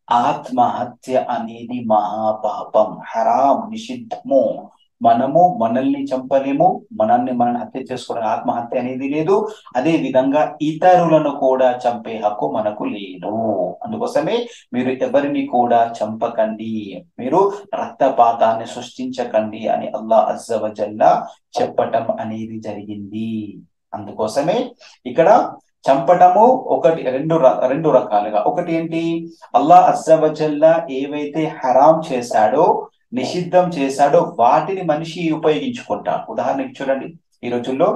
ఆత్మహత్య అనేది మహాపాపం హరాం నిషిద్ధము మనము మనల్ని చంపలేము మనల్ని మనల్ని హత్య చేసుకోవడం ఆత్మహత్య అనేది లేదు అదే విధంగా ఇతరులను కూడా చంపే హక్కు మనకు లేదు అందుకోసమే మీరు ఎవరిని కూడా చంపకండి మీరు రక్తపాతాన్ని సృష్టించకండి అని అల్లా అజ్జవజల్లా చెప్పటం అనేది జరిగింది అందుకోసమే ఇక్కడ చంపటము ఒకటి రెండు రెండు రకాలుగా ఒకటి ఏంటి అల్లా అజ్జవజల్లా ఏవైతే హరాం చేశాడో నిషిద్ధం చేశాడో వాటిని మనిషి ఉపయోగించుకుంటాడు ఉదాహరణకి చూడండి ఈ రోజుల్లో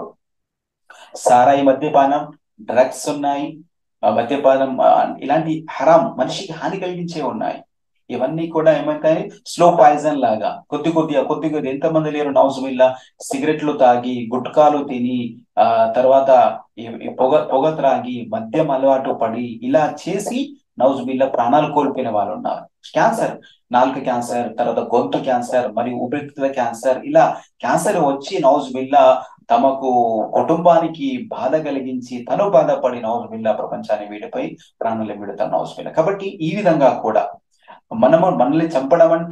సారాయి మద్యపానం డ్రగ్స్ ఉన్నాయి మద్యపానం ఇలాంటి హరాం మనిషికి హాని కలిగించే ఉన్నాయి ఇవన్నీ కూడా ఏమైతాయి స్లో పాయిజన్ లాగా కొద్ది కొద్దిగా కొద్ది కొద్ది ఎంతమంది లేరు నౌజుమిల్లా సిగరెట్లు తాగి గుట్కాలు తిని ఆ తర్వాత పొగ పొగ త్రాగి మద్యం అలవాటు పడి ఇలా చేసి నౌజుబిల్లా ప్రాణాలు కోల్పోయిన వాళ్ళు ఉన్నారు క్యాన్సర్ నాలుక క్యాన్సర్ తర్వాత గొంతు క్యాన్సర్ మరియు ఊపిరితిత్తుల క్యాన్సర్ ఇలా క్యాన్సర్ వచ్చి నౌజుబిల్లా తమకు కుటుంబానికి బాధ కలిగించి తను బాధపడి నౌజుబిల్లా ప్రపంచాన్ని వీడిపై ప్రాణాలు విడతారు నౌజుబిల్లా కాబట్టి ఈ విధంగా కూడా మనము మనల్ని చంపడం అంటే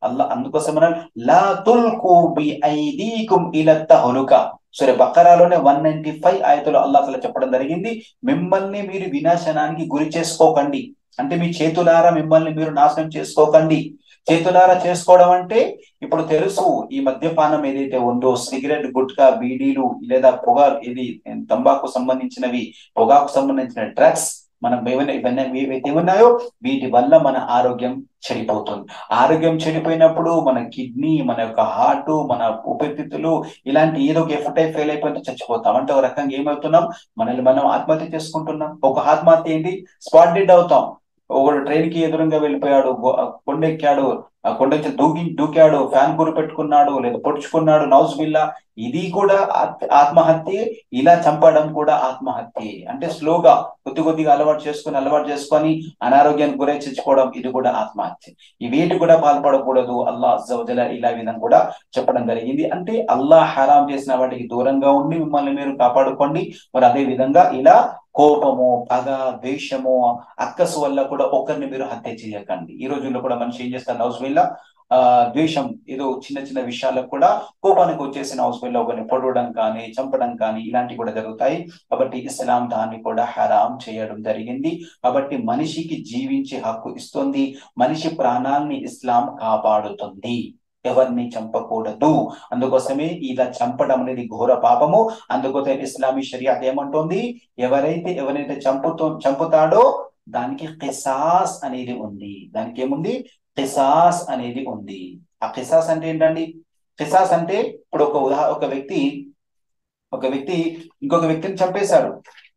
అల్లా అందుకోసం లా తుల్కు బి ఐదీకుం ఇల తహలుక సరే బక్కరాలోనే వన్ నైన్టీ ఫైవ్ ఆయతలు అల్లా తల చెప్పడం జరిగింది మిమ్మల్ని మీరు వినాశనానికి గురి చేసుకోకండి అంటే మీ చేతులారా మిమ్మల్ని మీరు నాశనం చేసుకోకండి చేతులారా చేసుకోవడం అంటే ఇప్పుడు తెలుసు ఈ మద్యపానం ఏదైతే ఉందో సిగరెట్ గుట్కా బీడీలు లేదా పొగా ఇది తంబాకు సంబంధించినవి పొగాకు సంబంధించిన డ్రగ్స్ మనం ఏమైనా ఇవన్నీ ఏవైతే ఉన్నాయో వీటి వల్ల మన ఆరోగ్యం చెడిపోతుంది ఆరోగ్యం చెడిపోయినప్పుడు మన కిడ్నీ మన యొక్క హార్ట్ మన ఊపిరితిత్తులు ఇలాంటి ఏదో ఒక ఎఫెక్ట్ అయి ఫెయిల్ అయిపోతే చచ్చిపోతాం అంటే ఒక రకంగా ఏమవుతున్నాం మనల్ని మనం ఆత్మహత్య చేసుకుంటున్నాం ఒక ఆత్మహత్య ఏంటి స్పాట్ డెడ్ అవుతాం ఒకడు ట్రైన్ కి ఎదురుగా వెళ్ళిపోయాడు కొండెక్కాడు ఆ కొండ దూకి దూకాడు ఫ్యాన్ కూర పెట్టుకున్నాడు లేదా పొడుచుకున్నాడు నౌజ్ బిల్లా ఇది కూడా ఆత్మహత్య ఇలా చంపడం కూడా ఆత్మహత్య అంటే స్లోగా కొద్ది కొద్దిగా అలవాటు చేసుకుని అలవాటు చేసుకొని అనారోగ్యానికి గురై చచ్చిపోవడం ఇది కూడా ఆత్మహత్య ఇవేటి కూడా పాల్పడకూడదు అల్లా అజ్జవజల ఇలా విధంగా కూడా చెప్పడం జరిగింది అంటే అల్లా హరాం చేసిన వాటికి దూరంగా ఉండి మిమ్మల్ని మీరు కాపాడుకోండి మరి అదే విధంగా ఇలా కోపము పగ ద్వేషము అక్కసు వల్ల కూడా ఒకరిని మీరు హత్య చేయకండి ఈ రోజుల్లో కూడా మనిషి ఏం చేస్తారు హౌస్ వీళ్ళ ఆ ద్వేషం ఏదో చిన్న చిన్న విషయాలకు కూడా కోపానికి వచ్చేసిన హౌస్ వీళ్ళ ఒకరిని పొడవడం కానీ చంపడం కానీ ఇలాంటివి కూడా జరుగుతాయి కాబట్టి ఇస్లాం దాన్ని కూడా హరాం చేయడం జరిగింది కాబట్టి మనిషికి జీవించే హక్కు ఇస్తుంది మనిషి ప్రాణాల్ని ఇస్లాం కాపాడుతుంది ఎవరిని చంపకూడదు అందుకోసమే ఇలా చంపడం అనేది ఘోర పాపము అందుకోసం ఇస్లామీ షరియాత్ ఏమంటుంది ఎవరైతే ఎవరైతే చంపుతో చంపుతాడో దానికి కిసాస్ అనేది ఉంది దానికి ఏముంది కిసాస్ అనేది ఉంది ఆ కిసాస్ అంటే ఏంటండి కిసాస్ అంటే ఇప్పుడు ఒక ఉదాహరణ ఒక వ్యక్తి ఒక వ్యక్తి ఇంకొక వ్యక్తిని చంపేశాడు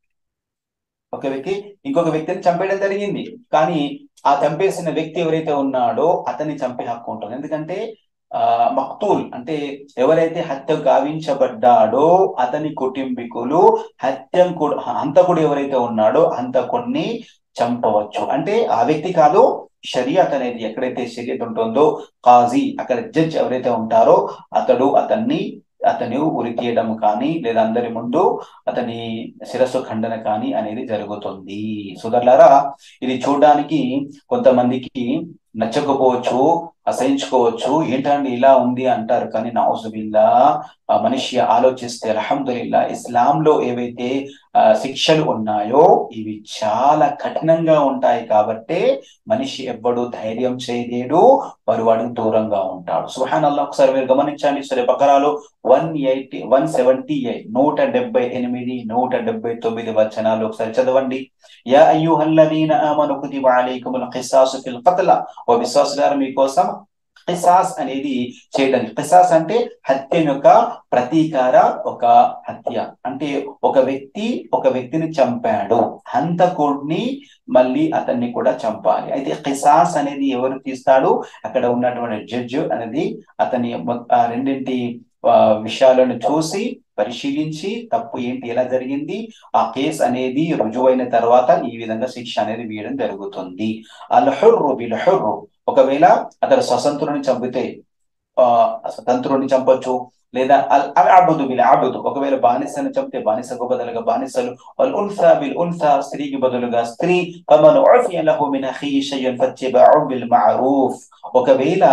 ఒక వ్యక్తి ఇంకొక వ్యక్తిని చంపేయడం జరిగింది కానీ ఆ చంపేసిన వ్యక్తి ఎవరైతే ఉన్నాడో అతన్ని చంపే హక్కు ఉంటుంది ఎందుకంటే ఆ మక్తూల్ అంటే ఎవరైతే హత్య గావించబడ్డాడో అతని కుటుంబీకులు హత్యం హంతకుడు ఎవరైతే ఉన్నాడో హంతకుడిని చంపవచ్చు అంటే ఆ వ్యక్తి కాదు షరియత్ అనేది ఎక్కడైతే షరియత్ ఉంటుందో కాజీ అక్కడ జడ్జ్ ఎవరైతే ఉంటారో అతడు అతన్ని అతను ఉరితీయడం కానీ లేదా అందరి ముందు అతని శిరస్సు ఖండన కానీ అనేది జరుగుతుంది సుదర్లారా ఇది చూడడానికి కొంతమందికి నచ్చకపోవచ్చు అసహించుకోవచ్చు ఏంటండి ఇలా ఉంది అంటారు కానీ నౌజుబిల్లా మనిషి ఆలోచిస్తే అల్హమ్దుల్లా ఇస్లాంలో ఏవైతే శిక్షలు ఉన్నాయో ఇవి చాలా కఠినంగా ఉంటాయి కాబట్టి మనిషి ఎవ్వడు ధైర్యం చేయలేడు వారు వాడికి దూరంగా ఉంటాడు సుహాన్ అల్లా ఒకసారి మీరు గమనించండి సరే బకరాలు one eighty one seventy eight నూట డెబ్బై ఎనిమిది నూట డెబ్బై తొమ్మిది వచనాలు ఒకసారి చదవండి యా అయ్యూహల్లదీన ఆమను కుతిబ అలైకుముల్ ఖిసాసు ఫిల్ ఖత్ల ఓ విశ్వాసులారా మీకోసం కిసాస్ అనేది చేయడానికి కిసాస్ అంటే హత్య యొక్క ప్రతీకార ఒక హత్య అంటే ఒక వ్యక్తి ఒక వ్యక్తిని చంపాడు హంతకుడిని మళ్ళీ అతన్ని కూడా చంపాలి అయితే కిసాస్ అనేది ఎవరు తీస్తాడు అక్కడ ఉన్నటువంటి జడ్జి అనేది అతని రెండింటి విషయాలను చూసి పరిశీలించి తప్పు ఏంటి ఎలా జరిగింది ఆ కేసు అనేది రుజువైన తర్వాత ఈ విధంగా శిక్ష అనేది వేయడం జరుగుతుంది అల్హుర్రు బిల్హుర్రు ఒకవేళ అతడు స్వతంత్రుని చంపితే ఆ స్వతంత్రుని చంపొచ్చు లేదా అల్ అబుదు బిల్ అబుదు ఒకవేళ బానిసను చంపితే బానిసకు బదులుగా బానిసలు వల్ ఉన్సా బిల్ ఉన్సా స్త్రీకి బదులుగా స్త్రీ ఫమన్ ఉఫియ లహు మిన్ అఖీహి షైయన్ ఫత్తిబఉ బిల్ మఅరూఫ్ ఒకవేళ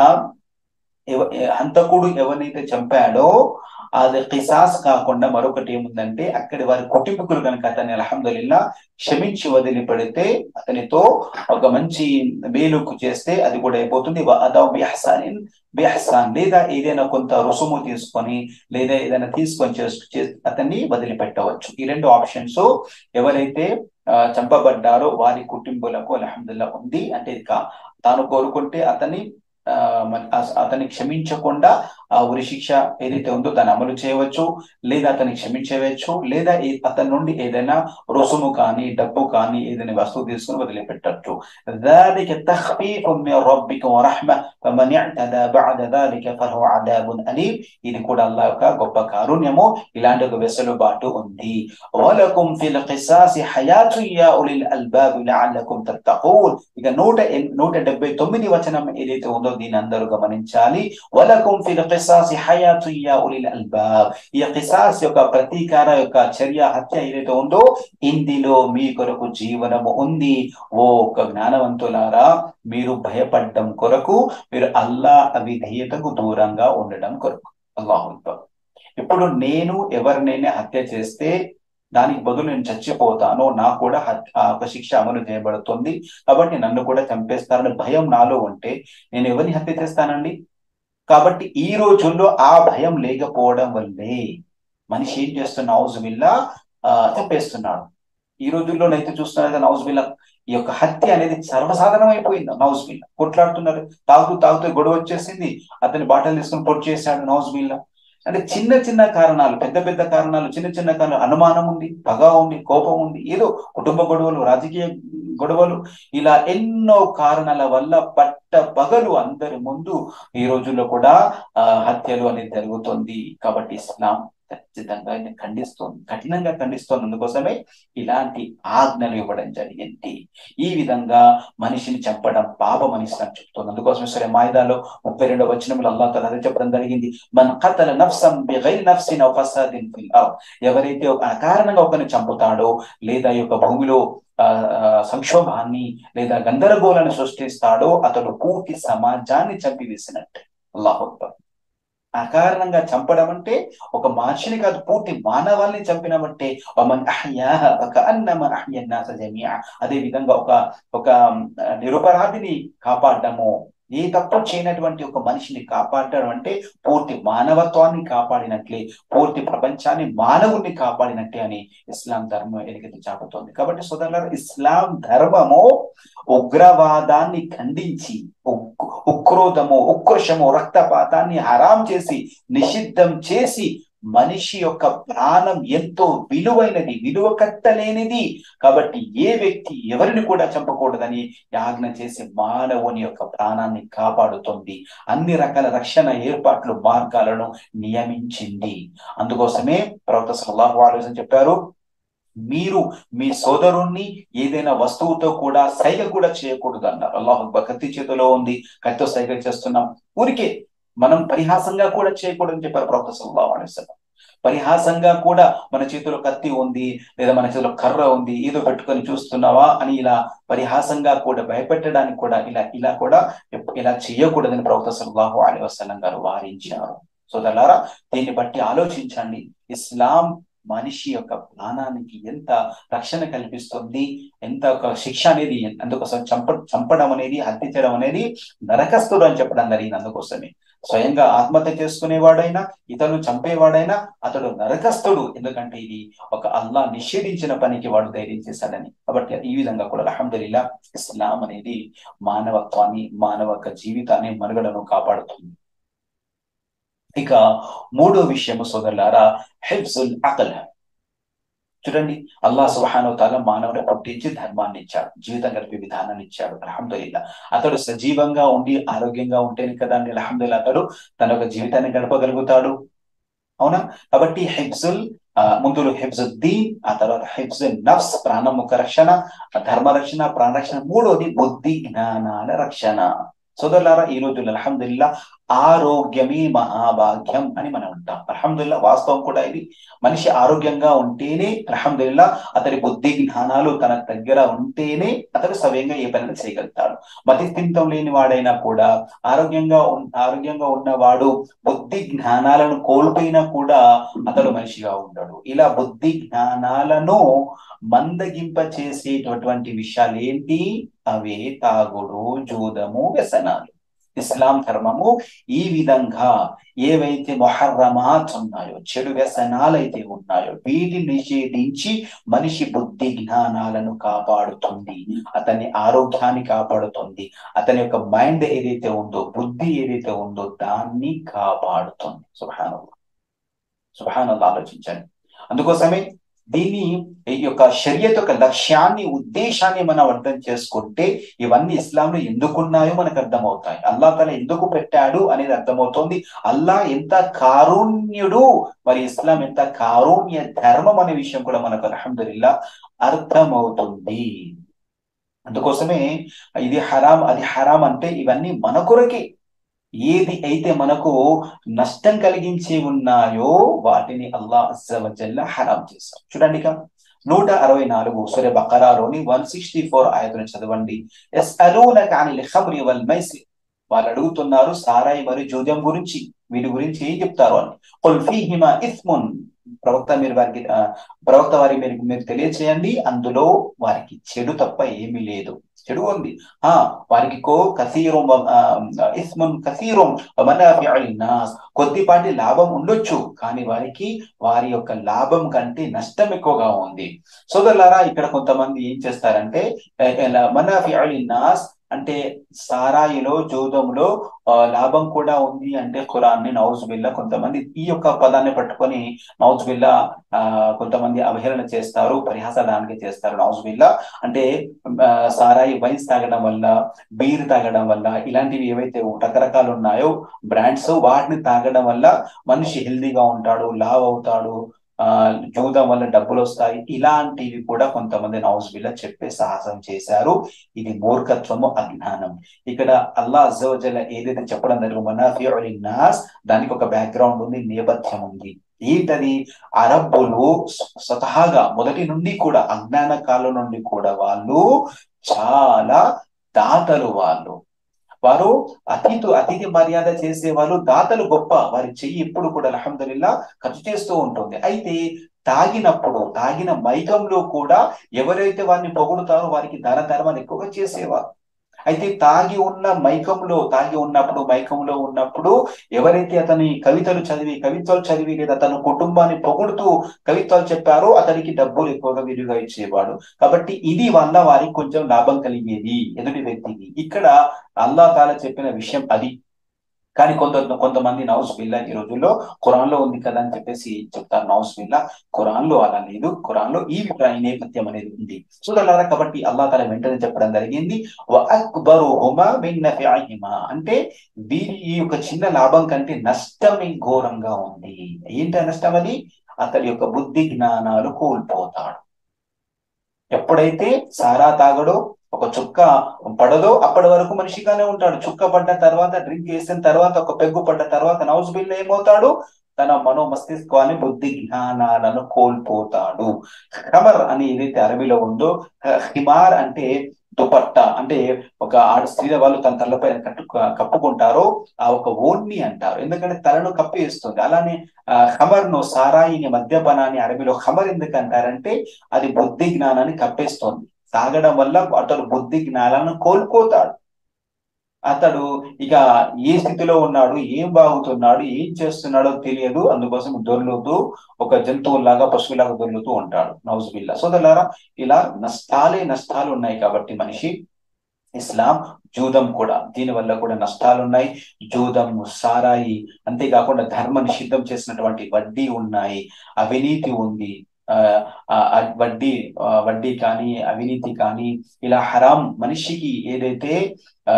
హంతకుడు ఎవరినైతే చంపాడో అది కిసాస్ కాకుండా మరొకటి ఏముందంటే అక్కడి వారి కుటుంబకులు కనుక అతన్ని అల్హమ్దుల్లా క్షమించి వదిలిపెడితే అతనితో ఒక మంచి మేలుకు చేస్తే అది కూడా అయిపోతుంది బిహసాన్ బిహసాన్ లేదా ఏదైనా కొంత రుసుము తీసుకొని లేదా ఏదైనా తీసుకొని చేసు అతన్ని వదిలిపెట్టవచ్చు ఈ రెండు ఆప్షన్స్ ఎవరైతే చంపబడ్డారో వారి కుటుంబులకు అల్హమ్దుల్లా ఉంది అంటే తాను కోరుకుంటే అతన్ని అతన్ని క్షమించకుండా ఆ ఉరి శిక్ష ఏదైతే ఉందో దాన్ని అమలు చేయవచ్చు లేదా అతన్ని క్షమించవచ్చు లేదా అతని నుండి ఏదైనా రుసుము కానీ డబ్బు కానీ ఏదైనా వస్తువు తీసుకుని వదిలిపెట్టచ్చు ذلك تخفيف من ربك ورحمة فمن اعتدى بعد ذلك فهو عذاب أليم ఇది కూడా అల్లా యొక్క గొప్ప కారుణ్యము ఇలాంటి ఒక వెసులుబాటు ఉంది ولكم في القصاص حياة يا أولي الألباب لعلكم تتقون ఇక నూట నూట డెబ్బై తొమ్మిది వచనం ఏదైతే ఉందో విషయంలో దీన్ని అందరూ గమనించాలి వలకుం ఫిల్ కిసాసి హయాతు యా ఉలిల్ అల్బాబ్ ఈ కిసాస్ యొక్క ప్రతీకార యొక్క చర్య హత్య ఏదైతే ఉందో ఇందులో మీ కొరకు జీవనము ఉంది ఓ ఒక జ్ఞానవంతులారా మీరు భయపడడం కొరకు మీరు అల్లా అవిధేయతకు దూరంగా ఉండడం కొరకు అల్లాహు అక్బర్. ఇప్పుడు నేను ఎవరినైనా హత్య చేస్తే దానికి బదులు నేను చచ్చిపోతాను నాకు కూడా హత్- ఆ ఒక శిక్ష అమలు చేయబడుతుంది కాబట్టి నన్ను కూడా చంపేస్తారని భయం నాలో ఉంటే నేను ఎవరిని హత్య చేస్తానండి కాబట్టి ఈ రోజుల్లో ఆ భయం లేకపోవడం వల్లే మనిషి ఏం చేస్తున్న హౌజుబిల్లా ఆ చంపేస్తున్నాడు ఈ రోజుల్లోనైతే చూస్తున్నది నౌజుబిల్లా ఈ యొక్క హత్య అనేది సర్వసాధారణం అయిపోయింది నౌజుబిల్లా కొట్లాడుతున్నారు తాగుతూ తాగుతూ గొడవ వచ్చేసింది అతని బాటలు తీసుకుని పొడి చేశాడు నౌజుబిల్లా అంటే చిన్న చిన్న కారణాలు పెద్ద పెద్ద కారణాలు చిన్న చిన్న కారణాలు అనుమానం ఉంది పగ ఉంది కోపం ఉంది ఏదో కుటుంబ గొడవలు రాజకీయ గొడవలు ఇలా ఎన్నో కారణాల వల్ల పట్ట పగలు అందరి ముందు ఈ రోజుల్లో కూడా ఆ హత్యలు అనేది జరుగుతుంది కాబట్టి ఇస్లాం ఖచ్చితంగా ఇది ఖండిస్తోంది కఠినంగా ఖండిస్తోంది అందుకోసమే ఇలాంటి ఆజ్ఞలు ఇవ్వడం జరిగింది ఈ విధంగా మనిషిని చంపడం పాపం అని ఇస్లాం చెప్తోంది అందుకోసమే సరే మాయిదాలో ముప్పై రెండవ వచనంలో అల్లా తల అదే చెప్పడం జరిగింది మన కతల నఫ్సం బిగైర్ నఫ్సిన్ అవ్ ఫసాదిన్ ఫిల్ అర్ద్ ఎవరైతే ఒక అకారణంగా ఒకరిని చంపుతాడో లేదా ఈ యొక్క భూమిలో ఆ, ఆ, సంక్షోభాన్ని లేదా గందరగోళాన్ని సృష్టిస్తాడో అతడు పూర్తి సమాజాన్ని చంపివేసినట్టు అల్లాహు అక్బర్ అకారణంగా చంపడం అంటే ఒక మనిషిని కాదు పూర్తి మానవాల్ని చంపినమంటే వమన్ అహ్యాహ ఫకఅన్నమ అహ్యా అన్నాస జమీఅ అదే విధంగా ఒక ఒక ఆ, నిరపరాధిని కాపాడము ఏ తప్పు చేయనటువంటి ఒక మనిషిని కాపాడడం అంటే పూర్తి మానవత్వాన్ని కాపాడినట్లే పూర్తి ప్రపంచాన్ని మానవుణ్ణి కాపాడినట్టే అని ఇస్లాం ధర్మం ఎలుగెత్తి చాటుతోంది కాబట్టి సోదరులారా ఇస్లాం ధర్మము ఉగ్రవాదాన్ని ఖండించి ఉక్- ఉక్రోధము ఉక్రోషము రక్తపాతాన్ని హరాం చేసి నిషిద్ధం చేసి మనిషి యొక్క ప్రాణం ఎంతో విలువైనది విలువ కట్టలేనిది కాబట్టి ఏ వ్యక్తి ఎవరిని కూడా చంపకూడదని యాజ్ఞ చేసి మానవుని యొక్క ప్రాణాన్ని కాపాడుతుంది అన్ని రకాల రక్షణ ఏర్పాట్లు మార్గాలను నియమించింది అందుకోసమే ప్రవక్త సల్లాహు అలైహి చెప్పారు మీరు మీ సోదరుణ్ణి ఏదైనా వస్తువుతో కూడా సైగ కూడా చేయకూడదు అన్నారు అల్లాహు అక్బర్ కత్తి చేతిలో ఉంది కత్తితో సైగ చేస్తున్నాం ఊరికే మనం పరిహాసంగా కూడా చేయకూడదని చెప్పారు ప్రవక్త సల్లాహు అలైహి వసల్లం పరిహాసంగా కూడా మన చేతిలో కత్తి ఉంది లేదా మన చేతిలో కర్ర ఉంది ఏదో పెట్టుకొని చూస్తున్నావా అని ఇలా పరిహాసంగా కూడా భయపెట్టడానికి కూడా ఇలా ఇలా కూడా ఎప్ప- ఇలా చేయకూడదని ప్రవక్త సల్లాహు అలైహి వసల్లం గారు వారించారు సోదరులారా దీన్ని బట్టి ఆలోచించండి ఇస్లాం మనిషి యొక్క ప్రాణానికి ఎంత రక్షణ కల్పిస్తుంది ఎంత ఒక శిక్ష అనేది అందుకోసం చంప చంపడం అనేది హత్య చేయడం అనేది నరకస్తుడు అని చెప్పడం జరిగింది అందుకోసమే స్వయంగా ఆత్మహత్య చేసుకునేవాడైనా ఇతను చంపేవాడైనా అతడు నరకస్తుడు ఎందుకంటే ఇది ఒక అల్లా నిషేధించిన పనికి వాడు ధైర్యం చేశాడని కాబట్టి ఈ విధంగా కూడా అల్హమ్దులిల్లా ఇస్లాం అనేది మానవత్వాన్ని మానవ యొక్క జీవితాన్ని మనుగడను కాపాడుతుంది ఇక మూడో విషయము సోదరులారా హిఫ్జుల్ అకల్ చూడండి అల్లా సుబ్హానహు తాలా మానవుని పుట్టించి ధర్మాన్ని ఇచ్చాడు జీవితం గడిపే విధానాన్ని ఇచ్చాడు అల్హమ్దుల్లా అతడు సజీవంగా ఉండి ఆరోగ్యంగా ఉంటేనే కదా అండి అల్హమ్దుల్లా అతడు తన యొక్క జీవితాన్ని గడపగలుగుతాడు అవునా కాబట్టి హిఫ్జుల్ ఆ, ముందు హిఫ్జుద్దీన్ ఆ తర్వాత హిఫ్జుల్ నఫ్స్ ప్రాణముఖ రక్షణ ధర్మ రక్షణ ప్రాణ రక్షణ మూడోది బుద్ధి జ్ఞానాల రక్షణ సోదరులారా ఈ రోజు అల్హమ్దుల్లా ఆరోగ్యమే మహాభాగ్యం అని మనం అంటాం అల్హమ్దుల్లా వాస్తవం కూడా ఇది మనిషి ఆరోగ్యంగా ఉంటేనే అల్హమ్దుల్లా అతని బుద్ధి జ్ఞానాలు తన దగ్గర ఉంటేనే అతడు సవ్యంగా ఏ పని చేయగలుగుతాడు మతి స్థిమితం లేని వాడైనా కూడా ఆరోగ్యంగా ఉన్- ఆరోగ్యంగా ఉన్నవాడు బుద్ధి జ్ఞానాలను కోల్పోయినా కూడా అతడు మనిషిగా ఉంటాడు ఇలా బుద్ధి జ్ఞానాలను మందగింప చేసేటటువంటి విషయాలు ఏంటి అవే తాగుడు జూదము వ్యసనాలు ఇస్లాం ధర్మము ఈ విధంగా ఏవైతే మొహర్రమాత్ ఉన్నాయో చెడు వ్యసనాలు అయితే ఉన్నాయో వీటిని నిషేధించి మనిషి బుద్ధి జ్ఞానాలను కాపాడుతుంది అతని ఆరోగ్యాన్ని కాపాడుతుంది అతని యొక్క మైండ్ ఏదైతే ఉందో బుద్ధి ఏదైతే ఉందో దాన్ని కాపాడుతుంది సుభానంలో సుభానంలో ఆలోచించండి అందుకోసమే దీన్ని ఈ యొక్క షరియత్ యొక్క లక్ష్యాన్ని ఉద్దేశాన్ని మనం అర్థం చేసుకుంటే ఇవన్నీ ఇస్లాంలో ఎందుకున్నాయో మనకు అర్థమవుతాయి అల్లా తల ఎందుకు పెట్టాడు అనేది అర్థమవుతోంది అల్లా ఎంత కారుణ్యుడు మరి ఇస్లాం ఎంత కారుణ్య ధర్మం అనే విషయం కూడా మనకు అల్హమ్దుల్లా అర్థమవుతుంది అందుకోసమే ఇది హరాం అది హరాం అంటే ఇవన్నీ మన కొరకే ఏది అయితే మనకు నష్టం కలిగించి ఉన్నాయో వాటిని అల్లాహ్ అజ్జవజల్ల హరాం చేశారు చూడండి ఇక నూట అరవై నాలుగు సూర్య బకరాలోని వన్ సిక్స్టీ ఫోర్ ఆయతను చదవండి ఎస్ అలూనక అనిల్ ఖమ్రి వల్ మైసిర్ వాళ్ళు అడుగుతున్నారు సారాయి మరియు జూదం గురించి వీటి గురించి ఏం చెప్తారు అని కొల్ ఫీహిమా ఇస్మున్ ప్రవక్త మీరు వారికి ఆ, ప్రవక్త వారి మీరు మీరు తెలియచేయండి అందులో వారికి చెడు తప్ప ఏమీ లేదు చెడు ఉంది ఆ వారికి కో కసీరం ఇస్మున్ కసీరం నాస్ కొద్దిపాటి లాభం ఉండొచ్చు కానీ వారికి వారి యొక్క లాభం కంటే నష్టం ఎక్కువగా ఉంది సోదరులారా ఇక్కడ కొంతమంది ఏం చేస్తారంటే మనాఫి నాస్ అంటే సారాయిలో జూదంలో ఆ, లాభం కూడా ఉంది అంటే ఖురాన్ని నౌజ్ బిల్లా కొంతమంది ఈ యొక్క పదాన్ని పట్టుకొని నౌజ్ బిల్లా ఆ కొంతమంది అవహేళన చేస్తారు పరిహాసడానికి చేస్తారు నౌజ్ బిల్లా అంటే ఆ, సారాయి వైన్స్ తాగడం వల్ల బీర్ తాగడం వల్ల ఇలాంటివి ఏవైతే రకరకాలు ఉన్నాయో బ్రాండ్స్ వాటిని తాగడం వల్ల మనిషి హెల్దీగా ఉంటాడు లావ్ అవుతాడు ఆ జూదం వల్ల డబ్బులు వస్తాయి ఇలాంటివి కూడా కొంతమంది నౌజ్ బిల్లా చెప్పే సాహసం చేశారు ఇది మూర్ఖత్వము అజ్ఞానం ఇక్కడ అల్లా అజవజల ఏదైతే చెప్పడం జరిగిందో మనాఫిఉల్ నాస్ దానికి ఒక బ్యాక్గ్రౌండ్ ఉంది నేపథ్యం ఉంది ఏంటది అరబ్బులు స్వతహాగా మొదటి నుండి కూడా అజ్ఞాన కాలం నుండి కూడా వాళ్ళు చాలా దాతలు వాళ్ళు వారు అతిథు అతిథి మర్యాద చేసే వాళ్ళు దాతలు గొప్ప వారి చెయ్యి ఎప్పుడు కూడా అల్హమ్దుల్లా ఖర్చు చేస్తూ ఉంటుంది అయితే తాగినప్పుడు తాగిన మైకంలో కూడా ఎవరైతే వారిని పొగుడుతారో వారికి దాన ధర్మాన్ని ఎక్కువగా చేసేవారు అయితే తాగి ఉన్న మైకంలో తాగి ఉన్నప్పుడు మైకంలో ఉన్నప్పుడు ఎవరైతే అతని కవితలు చదివి కవిత్వాలు చదివి లేదా తన కుటుంబాన్ని పొగుడుతూ కవిత్వాలు చెప్పారో అతనికి డబ్బులు ఎక్కువగా విలువగా ఇచ్చేవాడు కాబట్టి ఇది వల్ల వారికి కొంచెం లాభం కలిగేది ఎదుటి వ్యక్తికి ఇక్కడ అల్లా తాలా చెప్పిన విషయం అది కానీ కొంత కొంతమంది నౌస్ బిల్లా ఈ రోజుల్లో ఖురాన్ లో ఉంది కదా అని చెప్పేసి చెప్తారు నౌస్ బిల్లా ఖురాన్ లో అలా లేదు ఖురాన్ లో ఈ అభిప్రాయ నేపథ్యం అనేది ఉంది చూడాలారా కాబట్టి అల్లా తల వెంటనే చెప్పడం జరిగింది అక్బరుహుమా మిన్ నఫిఅహిమా అంటే వీరి ఈ యొక్క చిన్న లాభం కంటే నష్టం ఘోరంగా ఉంది ఏంటి ఆ నష్టం అది అతని యొక్క బుద్ధి జ్ఞానాలు కోల్పోతాడు ఎప్పుడైతే సారా తాగడో ఒక చుక్క పడదో అప్పటి వరకు మనిషిగానే ఉంటాడు చుక్క పడ్డ తర్వాత డ్రింక్ వేసిన తర్వాత ఒక పెగ్గు పడ్డ తర్వాత నౌజ్ బిల్ ఏమవుతాడు తన మనో మస్తిష్కాన్ని బుద్ధి జ్ఞానాలను కోల్పోతాడు ఖమర్ అని ఏదైతే అరబీలో ఉందో హిమార్ అంటే దుపట్ట అంటే ఒక ఆడ స్త్రీల వాళ్ళు తన తలపై కట్టు కప్పుకుంటారో ఆ ఒక ఓన్ని అంటారు ఎందుకంటే తలను కప్పేస్తుంది అలానే ఆ ఖమర్ ను సారాయిని మద్యపానాన్ని అరబీలో ఖమర్ ఎందుకు అంటారంటే అది బుద్ధి జ్ఞానాన్ని కప్పేస్తుంది తాగడం వల్ల అతడు బుద్ధి జ్ఞానాలను కోల్పోతాడు అతడు ఇక ఏ స్థితిలో ఉన్నాడు ఏం బాగుతున్నాడు ఏం చేస్తున్నాడో తెలియదు అందుకోసం దొర్లుతూ ఒక జంతువులాగా పశువులాగా దొర్లుతూ ఉంటాడు నౌజ్ బిల్లా సోదరులారా ఇలా నష్టాలే నష్టాలు ఉన్నాయి కాబట్టి మనిషి ఇస్లాం జూదం కూడా దీని వల్ల కూడా నష్టాలు ఉన్నాయి జూదం సారాయి అంతేకాకుండా ధర్మ నిషిద్ధం చేసినటువంటి వడ్డీ ఉన్నాయి అవినీతి ఉంది ఆ వడ్డీ వడ్డీ కానీ అవినీతి కానీ ఇలా హరాం మనిషికి ఏదైతే ఆ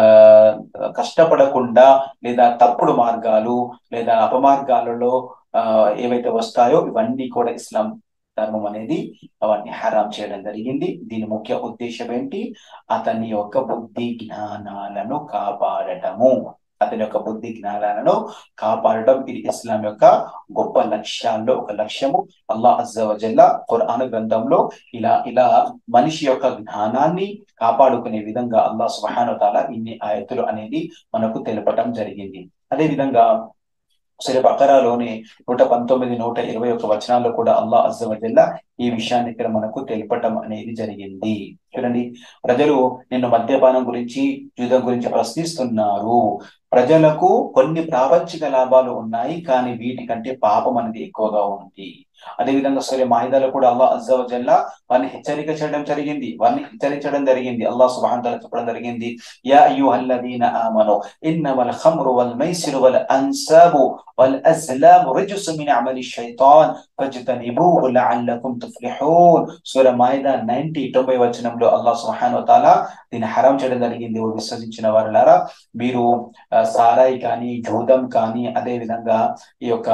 కష్టపడకుండా లేదా తప్పుడు మార్గాలు లేదా అపమార్గాలలో ఆ ఏవైతే వస్తాయో ఇవన్నీ కూడా ఇస్లాం ధర్మం అనేది అవన్నీ హరాం చేయడం జరిగింది దీని ముఖ్య ఉద్దేశం ఏంటి అతని యొక్క బుద్ధి జ్ఞానాలను కాపాడటము అతని యొక్క బుద్ధి జ్ఞానాలను కాపాడడం ఇది ఇస్లాం యొక్క గొప్ప లక్ష్యాల్లో ఒక లక్ష్యము అల్లాహ్ అజ్జవజల్లా ఖురాన్ గ్రంథంలో ఇలా ఇలా మనిషి యొక్క జ్ఞానాన్ని కాపాడుకునే విధంగా అల్లాహ్ సుబ్హానహు తాలా ఇన్ని ఆయతులు అనేది మనకు తెలపటం జరిగింది అదే విధంగా సరే బకరాలోని నూట పంతొమ్మిది నూట ఇరవై ఒక వచనాల్లో కూడా అల్లా అజ్జవజల్లా ఈ విషయాన్ని ఇక్కడ మనకు తెలపటం అనేది జరిగింది చూడండి ప్రజలు నిన్ను మద్యపానం గురించి యుద్ధం గురించి ప్రశ్నిస్తున్నారు ప్రజలకు కొన్ని ప్రాపంచిక లాభాలు ఉన్నాయి కానీ వీటికంటే పాపం అనేది ఎక్కువగా ఉంది అదేవిధంగా సరే మాయిదాలో కూడా అల్లా అజ్జవజల్లా వారిని హెచ్చరిక చేయడం జరిగింది వారిని హెచ్చరించడం జరిగింది అల్లా సుబ్హాన్ చెప్పడం జరిగింది యా అయ్యుహల్లదీన ఆమను ఇన్నమల్ ఖమ్రు వల్ మైసిరు వల్ అన్సాబు వల్ అజ్లాము రిజ్సు మిన్ అమలి షైతాన్ ఫజ్తనిబూహు లఅల్లకుం తుఫ్లిహూన్ సూర మాయిదా 90 తొంభై వచనంలో అల్లా సుబ్హాన్ తాలా దీన్ని హరాం చేయడం జరిగింది ఓ విశ్వసించిన వారులారా మీరు సారాయి కానీ జూదం కానీ అదే విధంగా ఈ యొక్క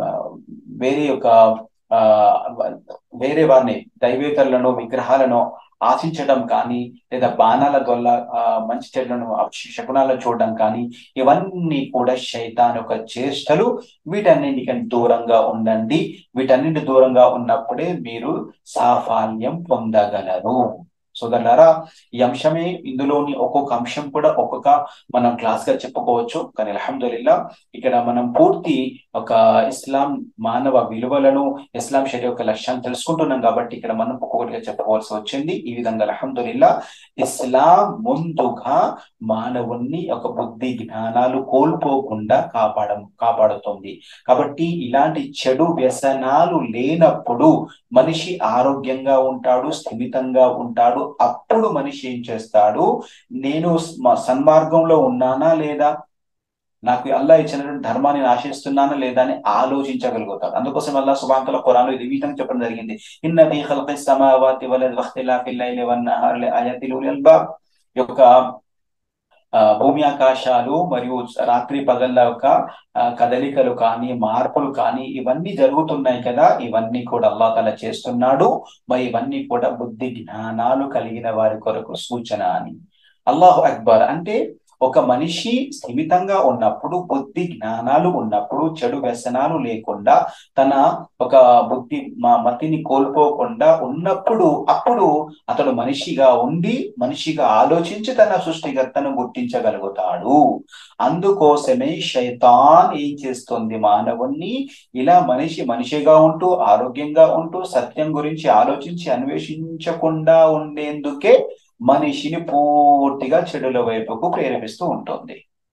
వేరే యొక్క ఆ వేరే వారిని దైవేతరులను విగ్రహాలను ఆశించడం కానీ లేదా బాణాల ద్వారా ఆ, మంచి చెడులను శకునాలను చూడడం కానీ ఇవన్నీ కూడా శైతాన్ యొక్క చేష్టలు వీటన్నింటికి దూరంగా ఉండండి వీటన్నింటి దూరంగా ఉన్నప్పుడే మీరు సాఫల్యం పొందగలరు సోదరులారా ఈ అంశమే ఇందులోని ఒక్కొక్క అంశం కూడా ఒక్కొక్క మనం క్లాస్ గా చెప్పుకోవచ్చు కానీ అల్హమ్దుల్లా ఇక్కడ మనం పూర్తి ఒక ఇస్లాం మానవ విలువలను ఇస్లాం శరీర యొక్క లక్ష్యాన్ని తెలుసుకుంటున్నాం కాబట్టి ఇక్కడ మనం ఒక్కొక్కటిగా చెప్పుకోవాల్సి వచ్చింది ఈ విధంగా అల్హమ్దుల్లా ఇస్లాం ముందుగా మానవుణ్ణి ఒక బుద్ధి జ్ఞానాలు కోల్పోకుండా కాపాడ కాపాడుతుంది కాబట్టి ఇలాంటి చెడు వ్యసనాలు లేనప్పుడు మనిషి ఆరోగ్యంగా ఉంటాడు స్థిమితంగా ఉంటాడు అప్పుడు మనిషి ఏం చేస్తాడు నేను మ- సన్మార్గంలో ఉన్నానా లేదా నాకు అల్లా ఇచ్చినటువంటి ధర్మాన్ని నేను ఆశిస్తున్నానా లేదా అని ఆలోచించగలుగుతాడు అందుకోసం అల్లా సుబాంతల ఖురాన్లో ఇది ఈ విధంగా చెప్పడం జరిగింది ఇన్న ఫీ ఖల్qi సమావాతి వల్ వఖ్తిలాఫిల్ లైలి వన్ నహార్ లఆయాతిల్ ఉలిల్ అల్బాబ్ యొక్క ఆ, భూమి ఆకాశాలు మరియు రాత్రి పగళ్ళ యొక్క ఆ, కదలికలు కానీ మార్పులు కానీ ఇవన్నీ జరుగుతున్నాయి కదా ఇవన్నీ కూడా అల్లా తల చేస్తున్నాడు మరి ఇవన్నీ కూడా బుద్ధి జ్ఞానాలు కలిగిన వారి కొరకు సూచన అని అల్లాహు అక్బర్ అంటే ఒక మనిషి స్థిమితంగా ఉన్నప్పుడు బుద్ధి జ్ఞానాలు ఉన్నప్పుడు చెడు వ్యసనాలు లేకుండా తన ఒక బుద్ధి మా మతిని కోల్పోకుండా ఉన్నప్పుడు అప్పుడు అతడు మనిషిగా ఉండి మనిషిగా ఆలోచించి తన సృష్టికర్తను గుర్తించగలుగుతాడు అందుకోసమే శైతాన్ ఏం చేస్తుంది మానవుణ్ణి ఇలా మనిషి మనిషిగా ఉంటూ ఆరోగ్యంగా ఉంటూ సత్యం గురించి ఆలోచించి అన్వేషించకుండా ఉండేందుకే మనిషిని పూర్తిగా చెడుల వైపుకు ప్రేరేపిస్తూ ఉంటుంది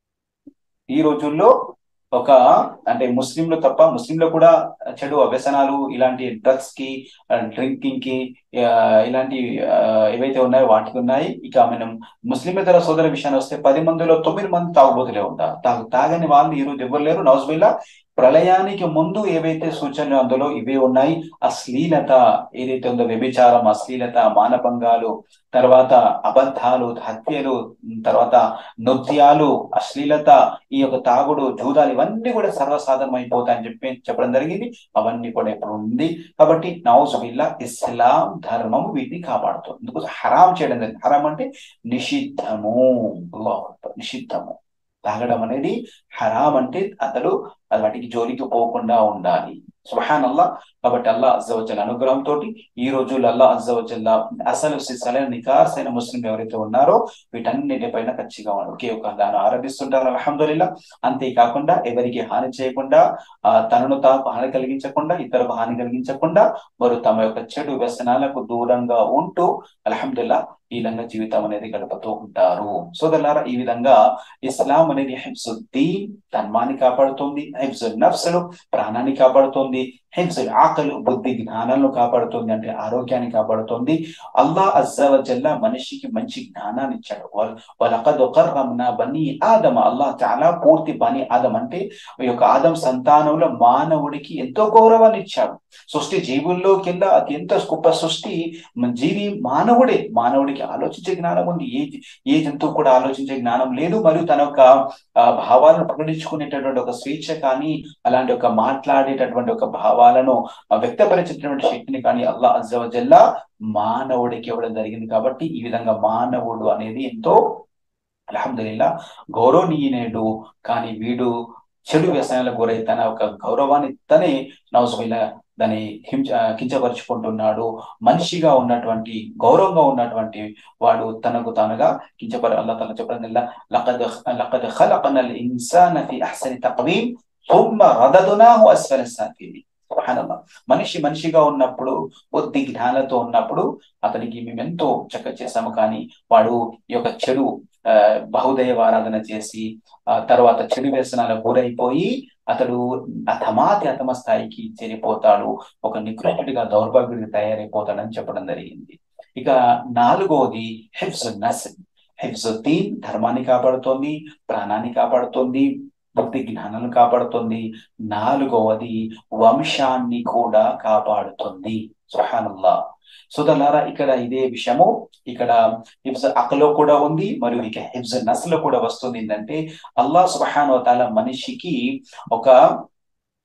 ఈ రోజుల్లో ఒక అంటే ముస్లింలు తప్ప ముస్లింలు కూడా చెడు వ్యసనాలు ఇలాంటి డ్రగ్స్ కి డ్రింకింగ్ కి ఆ, ఇలాంటి ఆ, ఏవైతే ఉన్నాయో వాటికి ఉన్నాయి ఇక మనం ముస్లిమేతర సోదర విషయాన్ని వస్తే పది మందిలో తొమ్మిది మంది తాగుబోతులే ఉంటారు తాగు తాగని వాళ్ళు ఈ రోజు ఎవరు లేరు నౌజుబిల్లా ప్రళయానికి ముందు ఏవైతే సూచనలు అందులో ఇవే ఉన్నాయి అశ్లీలత ఏదైతే ఉందో వ్యభిచారం అశ్లీలత మానభంగాలు తర్వాత అబద్ధాలు హత్యలు తర్వాత నృత్యాలు అశ్లీలత ఈ యొక్క తాగుడు జూదాలు ఇవన్నీ కూడా సర్వసాధారణం అయిపోతాయని చెప్పి చెప్పడం జరిగింది అవన్నీ కూడా ఇప్పుడు ఉంది కాబట్టి నౌజుబిల్లా ఇస్లాం ధర్మం వీటిని కాపాడుతుంది ఎందుకు హరాం చేయడం జరిగింది హరాం అంటే నిషిద్ధము అల్లాహు అక్బర్, నిషిద్ధము తాగడం అనేది హరాం అంటే అతడు వాటికి జోలికి పోకుండా ఉండాలి సుహాన్ అల్లా కాబట్టి అల్లా అజ్జవజల్ అనుగ్రహంతో ఈ రోజుల్లో అల్లా అజ్జవజల్ అసలు సిసలైన నికార్సైన ముస్లిం ఎవరైతే ఉన్నారో వీటన్నిటిపైన ఖచ్చితంగా ఒకే ఒక దాన్ని ఆరాధిస్తుంటారు అల్హమ్దుల్లా అంతేకాకుండా ఎవరికి హాని చేయకుండా ఆ తనను తాను హాని కలిగించకుండా ఇతరులకు హాని కలిగించకుండా వారు తమ యొక్క చెడు వ్యసనాలకు దూరంగా ఉంటూ అల్హమ్దుల్లా ఈ విధంగా జీవితం అనేది గడుపుతూ ఉంటారు సోదరులారా ఈ విధంగా ఇస్లాం అనేది హిఫ్జుద్దీన్ ధర్మాన్ని కాపాడుతుంది హిఫ్జుల్ నఫ్సులు ప్రాణాన్ని కాపాడుతుంది హిఫ్జుల్ ఆకలు బుద్ధి జ్ఞానాలను కాపాడుతుంది అంటే ఆరోగ్యాన్ని కాపాడుతుంది అల్లా అజ్జవజల్లా మనిషికి మంచి జ్ఞానాన్ని ఇచ్చాడు వల్- వలకద్ కర్రమ్నా బనీ ఆదమ అల్లాహ్ చాలా పూర్తి బని ఆదం అంటే ఈ యొక్క ఆదం సంతానంలో మానవుడికి ఎంతో గౌరవాన్ని ఇచ్చాడు సృష్టి జీవుల్లో కింద అత్యంత గొప్ప సృష్టి మన జీవి మానవుడే మానవుడికి ఆలోచించే జ్ఞానం ఉంది ఏ ఏ జంతువు కూడా ఆలోచించే జ్ఞానం లేదు మరియు తన యొక్క ఆ, భావాలను ప్రకటించుకునేటటువంటి ఒక స్వేచ్ఛ కానీ అలాంటి ఒక మాట్లాడేటటువంటి ఒక భావాలను ఆ, వ్యక్తపరిచేటటువంటి శక్తిని కానీ అల్లా అజ్జవజల్లా మానవుడికి ఇవ్వడం జరిగింది కాబట్టి ఈ విధంగా మానవుడు అనేది ఎంతో అల్హమ్దుల్లా గౌరవనీయునేడు కానీ వీడు చెడు వ్యసనాలకు గురై తన ఒక గౌరవాన్ని తనే నౌజుబిల్లా దాన్ని హింస కించపరుచుకుంటున్నాడు మనిషిగా ఉన్నటువంటి గౌరవంగా ఉన్నటువంటి వాడు తనకు తానుగా కించపర అల్లా తన చెప్పడం లaqad లaqad ఖలqనల్ ఇన్సాన ఫీ అహ్సని తక్వీమ్ ثم رددناه అస్ఫల సాఫిలిన్ సుబ్హానల్లాహ్ మనిషి మనిషిగా ఉన్నప్పుడు బుద్ధి జ్ఞానంతో ఉన్నప్పుడు అతనికి మేము ఎంతో చక్క చేశాము కానీ వాడు ఈ యొక్క చెడు ఆ, బహుదైవ ఆరాధన చేసి ఆ తర్వాత చెడు వ్యసనాలకు గురైపోయి అతడు అధమాతి అధమ స్థాయికి చేరిపోతాడు ఒక నికృష్టుడిగా దౌర్భాగ్యుడిగా తయారైపోతాడని చెప్పడం జరిగింది ఇక నాలుగోది హిఫ్జ్ నస్ హిఫ్జుద్దీన్ ధర్మాన్ని కాపాడుతోంది ప్రాణాన్ని కాపాడుతోంది భక్తి జ్ఞానాన్ని కాపాడుతుంది నాలుగవది వంశాన్ని కూడా కాపాడుతుంది సుహానుల్లా సుదలారా ఇక్కడ ఇదే విషయము ఇక్కడ హిఫ్జ్ అకలో కూడా ఉంది మరియు ఇక హిఫ్జ్ నస్లో కూడా వస్తుంది ఏంటంటే అల్లాహ్ సుబ్హానహు వ తఆలా మనిషికి ఒక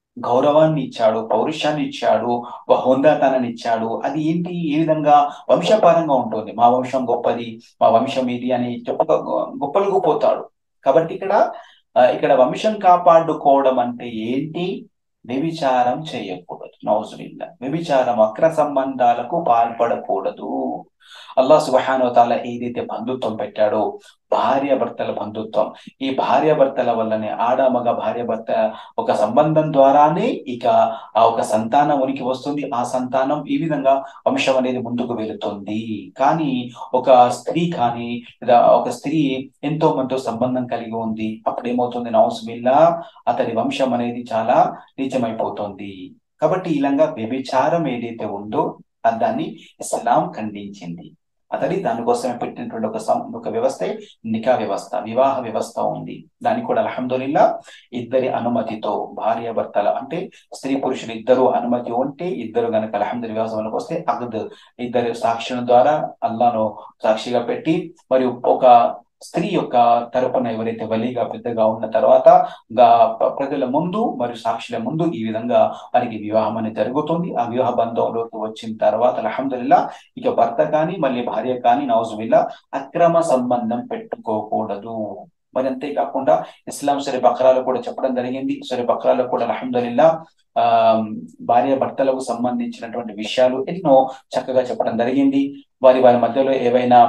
గౌరవాన్ని ఇచ్చాడు పౌరుషాన్ని ఇచ్చాడు ఒక హోందాతనాన్ని ఇచ్చాడు అది ఏంటి ఏ విధంగా వంశపారంగా ఉంటుంది మా వంశం గొప్పది మా వంశం ఇది అని చెప్ప గొప్పలకు పోతాడు కాబట్టి ఇక్కడ ఆ, ఇక్కడ వంశం కాపాడుకోవడం అంటే ఏంటి వ్యభిచారం చేయకూడదు నౌజులిల్లా వ్యభిచారం అక్ర సంబంధాలకు పాల్పడకూడదు అల్లాహ్ సుబ్హానహు వ తఆలా ఏదైతే బంధుత్వం పెట్టాడో భార్య భర్తల బంధుత్వం ఈ భార్య భర్తల వల్లనే ఆడ మగ భార్య భర్త ఒక సంబంధం ద్వారానే ఇక ఆ ఒక సంతానం ఉనికి వస్తుంది ఆ సంతానం ఈ విధంగా వంశం అనేది ముందుకు వెళుతుంది కానీ ఒక స్త్రీ కానీ లేదా ఒక స్త్రీ ఎంతో మందితో సంబంధం కలిగి ఉంది అప్పుడు ఏమవుతుంది నౌసుబిల్లా అతడి వంశం అనేది చాలా నీచమైపోతుంది కాబట్టి ఇలాగా వ్యభిచారం ఏదైతే ఉందో అది దాన్ని ఇస్లాం ఖండించింది అతడి దానికోసమే పెట్టినటువంటి ఒక సం- ఒక వ్యవస్థ నికా వ్యవస్థ వివాహ వ్యవస్థ ఉంది దానికి కూడా అల్హమ్దులిల్లా ఇద్దరి అనుమతితో భార్య భర్తల అంటే స్త్రీ పురుషులు ఇద్దరు అనుమతి ఉంటే ఇద్దరు గనక అల్హమ్దుల్ వివాహంలోకి వస్తే అగద్ ఇద్దరు సాక్షుల ద్వారా అల్లాను సాక్షిగా పెట్టి మరియు ఒక స్త్రీ యొక్క తరపున ఎవరైతే వలిగా పెద్దగా ఉన్న తర్వాత గా- ప- ప్రజల ముందు మరియు సాక్షుల ముందు ఈ విధంగా వారికి వివాహం అనేది జరుగుతుంది ఆ వివాహ బంధంలోకి వచ్చిన తర్వాత అల్హమ్దుల్లా ఇక భర్త కానీ మళ్ళీ భార్య కానీ నౌజుబిల్లా అక్రమ సంబంధం పెట్టుకోకూడదు మరి అంతేకాకుండా ఇస్లాం సరే బక్రాలు కూడా చెప్పడం జరిగింది సరే బక్రాలు కూడా అల్హమ్దుల్లా ఆ భార్య భర్తలకు సంబంధించినటువంటి విషయాలు ఎన్నో చక్కగా చెప్పడం జరిగింది వారి వారి మధ్యలో ఏవైనా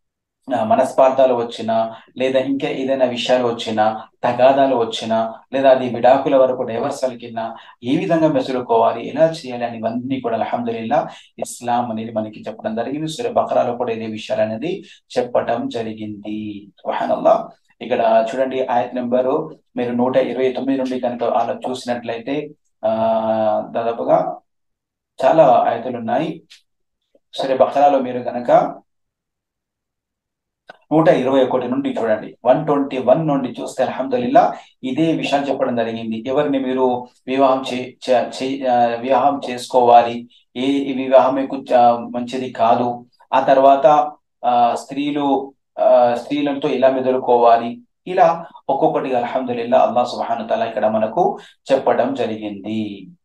ఆ, మనస్పార్థాలు వచ్చినా లేదా ఇంకా ఏదైనా విషయాలు వచ్చినా తగాదాలు వచ్చినా లేదా అది విడాకుల వరకు డైవర్స్ కలిగినా ఏ విధంగా మెసులుకోవాలి ఎలా చేయాలి అని ఇవన్నీ కూడా అల్హమ్దులిల్లా ఇస్లాం అనేది మనకి చెప్పడం జరిగింది సూర్య బకరాలో కూడా ఇదే విషయాలు అనేది చెప్పడం జరిగింది సుబ్హానల్లాహ్ ఇక్కడ చూడండి ఆయత్ నెంబరు మీరు నూట ఇరవై తొమ్మిది నుండి కనుక అలా చూసినట్లయితే ఆ దాదాపుగా చాలా ఆయతులు ఉన్నాయి సరే బకరాలో మీరు గనక నూట ఇరవై ఒకటి నుండి చూడండి వన్ ట్వంటీ వన్ నుండి చూస్తే అల్హమ్దులిల్లా ఇదే విషయాలు చెప్పడం జరిగింది ఎవరిని మీరు వివాహం చే చే- చే- ఆ, వివాహం చేసుకోవాలి ఏ ఈ వివాహం మీకు చ- మంచిది కాదు ఆ తర్వాత ఆ స్త్రీలు ఆ స్త్రీలతో ఎలా మెదులుకోవాలి ఇలా ఒక్కొక్కటి అల్హమ్దులిల్లా అల్లాహ్ సుబ్హానహు తఆలా ఇక్కడ మనకు చెప్పడం జరిగింది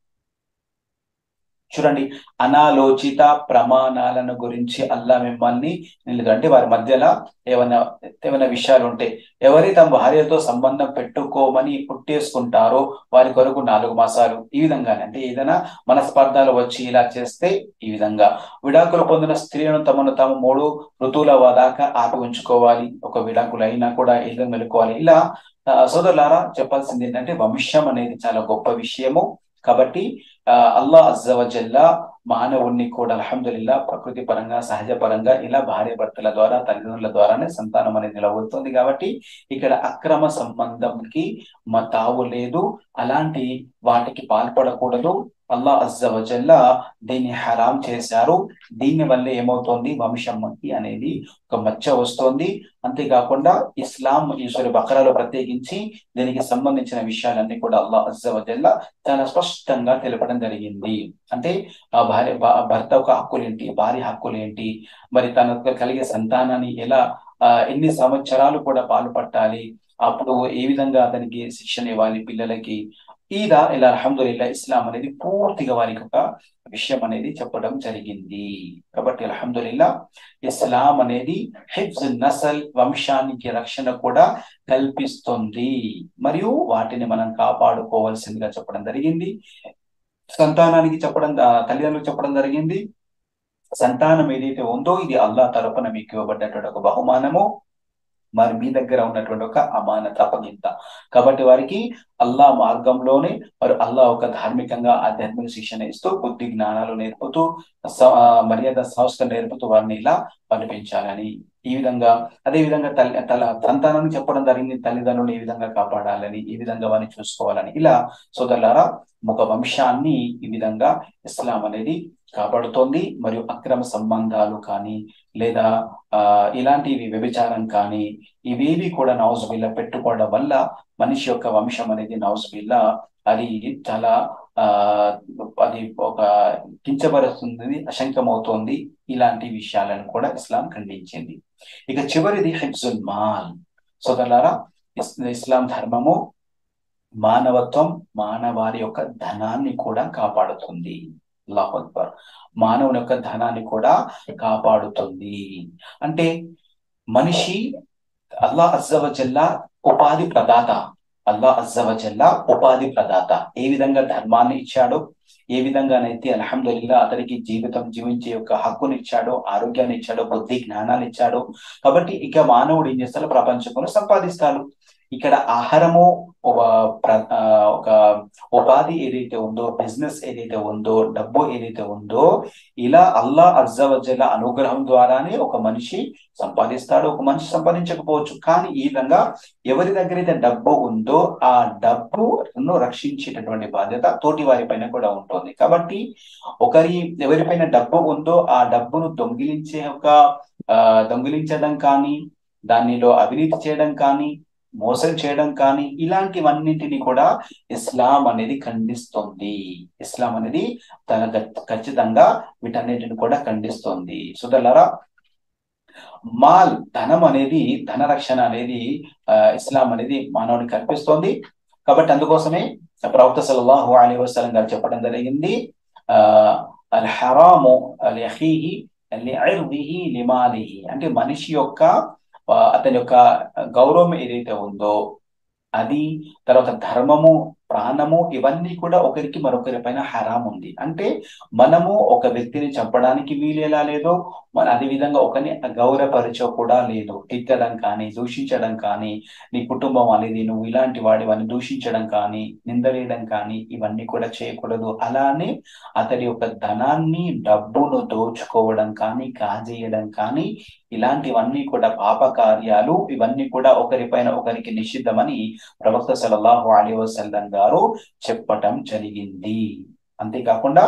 చూడండి అనాలోచిత ప్రమాణాలను గురించి అల్లా మిమ్మల్ని నిలదు అంటే వారి మధ్యలో ఏమైనా ఏమైనా విషయాలు ఉంటే ఎవరి తమ భార్యతో సంబంధం పెట్టుకోమని పుట్టేసుకుంటారో వారి కొరకు నాలుగు మాసాలు ఈ విధంగానే అంటే ఏదైనా మనస్పర్ధాలు వచ్చి ఇలా చేస్తే ఈ విధంగా విడాకులు పొందిన స్త్రీలను తమను తాము మూడు ఋతువుల దాకా ఆపి ఉంచుకోవాలి ఒక విడాకులు అయినా కూడా ఏదో మెలుకోవాలి ఇలా ఆ, సోదరులారా చెప్పాల్సింది ఏంటంటే వంశం అనేది చాలా గొప్ప విషయము కాబట్టి ఆ, అల్లా అజ్జవజల్లా మానవుణ్ణి కూడా అల్హమ్దులిల్లా ప్రకృతి పరంగా సహజ పరంగా ఇలా భార్య భర్తల ద్వారా తల్లిదండ్రుల ద్వారానే సంతానం అనేది నిలబడుతుంది కాబట్టి ఇక్కడ అక్రమ సంబంధంకి మా తావు లేదు అలాంటి వాటికి పాల్పడకూడదు అల్లా అజ్జవజల్లా దీన్ని హరాం చేశారు దీని వల్ల ఏమవుతోంది వంశంకి అనేది ఒక మచ్చ వస్తోంది అంతేకాకుండా ఇస్లాం ఈశ్వరి బకరాలో ప్రత్యేకించి దీనికి సంబంధించిన విషయాలన్నీ కూడా అల్లా అజ్జవజల్లా చాలా స్పష్టంగా తెలపడం జరిగింది అంటే ఆ భార్య భ- భర్త యొక్క హక్కులేంటి భార్య హక్కులేంటి మరి తనకు కలిగే సంతానాన్ని ఎలా ఆ, ఎన్ని సంవత్సరాలు కూడా పాలు పట్టాలి అప్పుడు ఏ విధంగా అతనికి శిక్షణ ఇవ్వాలి పిల్లలకి ఈదా ఇలా అల్హమ్దులిల్లా ఇస్లాం అనేది పూర్తిగా వారికి ఒక విషయం అనేది చెప్పడం జరిగింది కాబట్టి అల్హమ్దులిల్లా ఇస్లాం అనేది హిఫ్జ్ నసల్ వంశానికి రక్షణ కూడా కల్పిస్తుంది మరియు వాటిని మనం కాపాడుకోవాల్సిందిగా చెప్పడం జరిగింది సంతానానికి చెప్పడం ఆ, తల్లిదండ్రులకు చెప్పడం జరిగింది సంతానం ఏదైతే ఉందో ఇది అల్లా తరపున మీకు ఇవ్వబడ్డటువంటి ఒక బహుమానము మరి మీ దగ్గర ఉన్నటువంటి ఒక అమానత అప్పగింత కాబట్టి వారికి అల్లా మార్గంలోనే మరి అల్లా ఒక ధార్మికంగా ఆధ్యాత్మిక శిక్షణ ఇస్తూ బుద్ధి జ్ఞానాలు నేర్పుతూ స- ఆ, మర్యాద సంస్కరణ నేర్పుతూ వారిని ఇలా పంపించాలని ఈ విధంగా అదే విధంగా తల్లి తల సంతానాన్ని చెప్పడం జరిగింది తల్లిదండ్రులను ఈ విధంగా కాపాడాలని ఈ విధంగా వారిని చూసుకోవాలని ఇలా సోదరులారా ఒక వంశాన్ని ఈ విధంగా ఇస్లాం అనేది కాపాడుతోంది మరియు అక్రమ సంబంధాలు కానీ లేదా ఆ ఇలాంటివి వ్యభిచారం కానీ ఇవేవి కూడా నౌజుబిల్లా పెట్టుకోవడం వల్ల మనిషి యొక్క వంశం అనేది నౌజుబిల్లా అది చాలా ఆ అది ఒక కించపరుస్తుంది అశంకమవుతోంది ఇలాంటి విషయాలను కూడా ఇస్లాం ఖండించింది ఇక చివరిది హిఫ్జుల్ మాల్ సోదరులారా ఇస్- ఇస్లాం ధర్మము మానవత్వం మానవారి యొక్క ధనాన్ని కూడా కాపాడుతుంది అల్లాహ్ అక్బర్ మానవుని యొక్క ధనాన్ని కూడా కాపాడుతుంది అంటే మనిషి అల్లా అజ్జవజల్లా ఉపాధి ప్రదాత అల్లా అజ్జవజల్లా ఉపాధి ప్రదాత ఏ విధంగా ధర్మాన్ని ఇచ్చాడో ఏ విధంగానైతే అల్హమ్దుల్లా అతనికి జీవితం జీవించే యొక్క హక్కుని ఇచ్చాడో ఆరోగ్యాన్ని ఇచ్చాడో బుద్ధి జ్ఞానాన్ని ఇచ్చాడో కాబట్టి ఇక మానవుడు ఏం చేస్తాడు ప్రపంచంలో సంపాదిస్తాడు ఇక్కడ ఆహారము ఒక ప్ర- ఆ, ఒక ఉపాధి ఏదైతే ఉందో బిజినెస్ ఏదైతే ఉందో డబ్బు ఏదైతే ఉందో ఇలా అల్లా అజ్జవజల అనుగ్రహం ద్వారానే ఒక మనిషి సంపాదిస్తాడు ఒక మనిషి సంపాదించకపోవచ్చు కానీ ఈ విధంగా ఎవరి దగ్గర అయితే డబ్బు ఉందో ఆ డబ్బును రక్షించేటటువంటి బాధ్యత తోటి వారి పైన కూడా ఉంటుంది కాబట్టి ఒకరి ఎవరిపైన డబ్బు ఉందో ఆ డబ్బును దొంగిలించే ఒక ఆ, దొంగిలించడం కానీ దానిలో అవినీతి చేయడం కానీ మోసం చేయడం కానీ ఇలాంటివన్నింటినీ కూడా ఇస్లాం అనేది ఖండిస్తుంది ఇస్లాం అనేది తన గ- ఖచ్చితంగా వీటన్నిటిని కూడా ఖండిస్తుంది సుదల్లరా మాల్ ధనం అనేది ధన రక్షణ అనేది ఆ, ఇస్లాం అనేది మానవునికి కల్పిస్తోంది కాబట్టి అందుకోసమే ప్రవక్త సల్లల్లాహు అలైహి వసల్లం గారు చెప్పడం జరిగింది ఆ అల్ హరాము అల్ యఖీహి లిఇర్దిహి లిమాలిహి అంటే మనిషి యొక్క ఆ, అతని యొక్క గౌరవం ఏదైతే ఉందో అది తర్వాత ధర్మము ప్రాణము ఇవన్నీ కూడా ఒకరికి మరొకరి పైన హరాం ఉంది అంటే మనము ఒక వ్యక్తిని చంపడానికి వీలు ఎలా లేదో మన అదే విధంగా ఒకరిని గౌరవపరచ కూడా లేదు తిట్టడం కానీ దూషించడం కానీ నీ కుటుంబం అనేది నువ్వు ఇలాంటి వాడివని దూషించడం కానీ నిందలేయడం కానీ ఇవన్నీ కూడా చేయకూడదు అలానే అతడి యొక్క ధనాన్ని డబ్బును దోచుకోవడం కానీ కాజేయడం కానీ ఇలాంటివన్నీ కూడా పాప కార్యాలు ఇవన్నీ కూడా ఒకరిపైన ఒకరికి నిషిద్ధమని ప్రవక్త సల్లల్లాహు అలైహి వసల్లం గారు చెప్పటం జరిగింది అంతేకాకుండా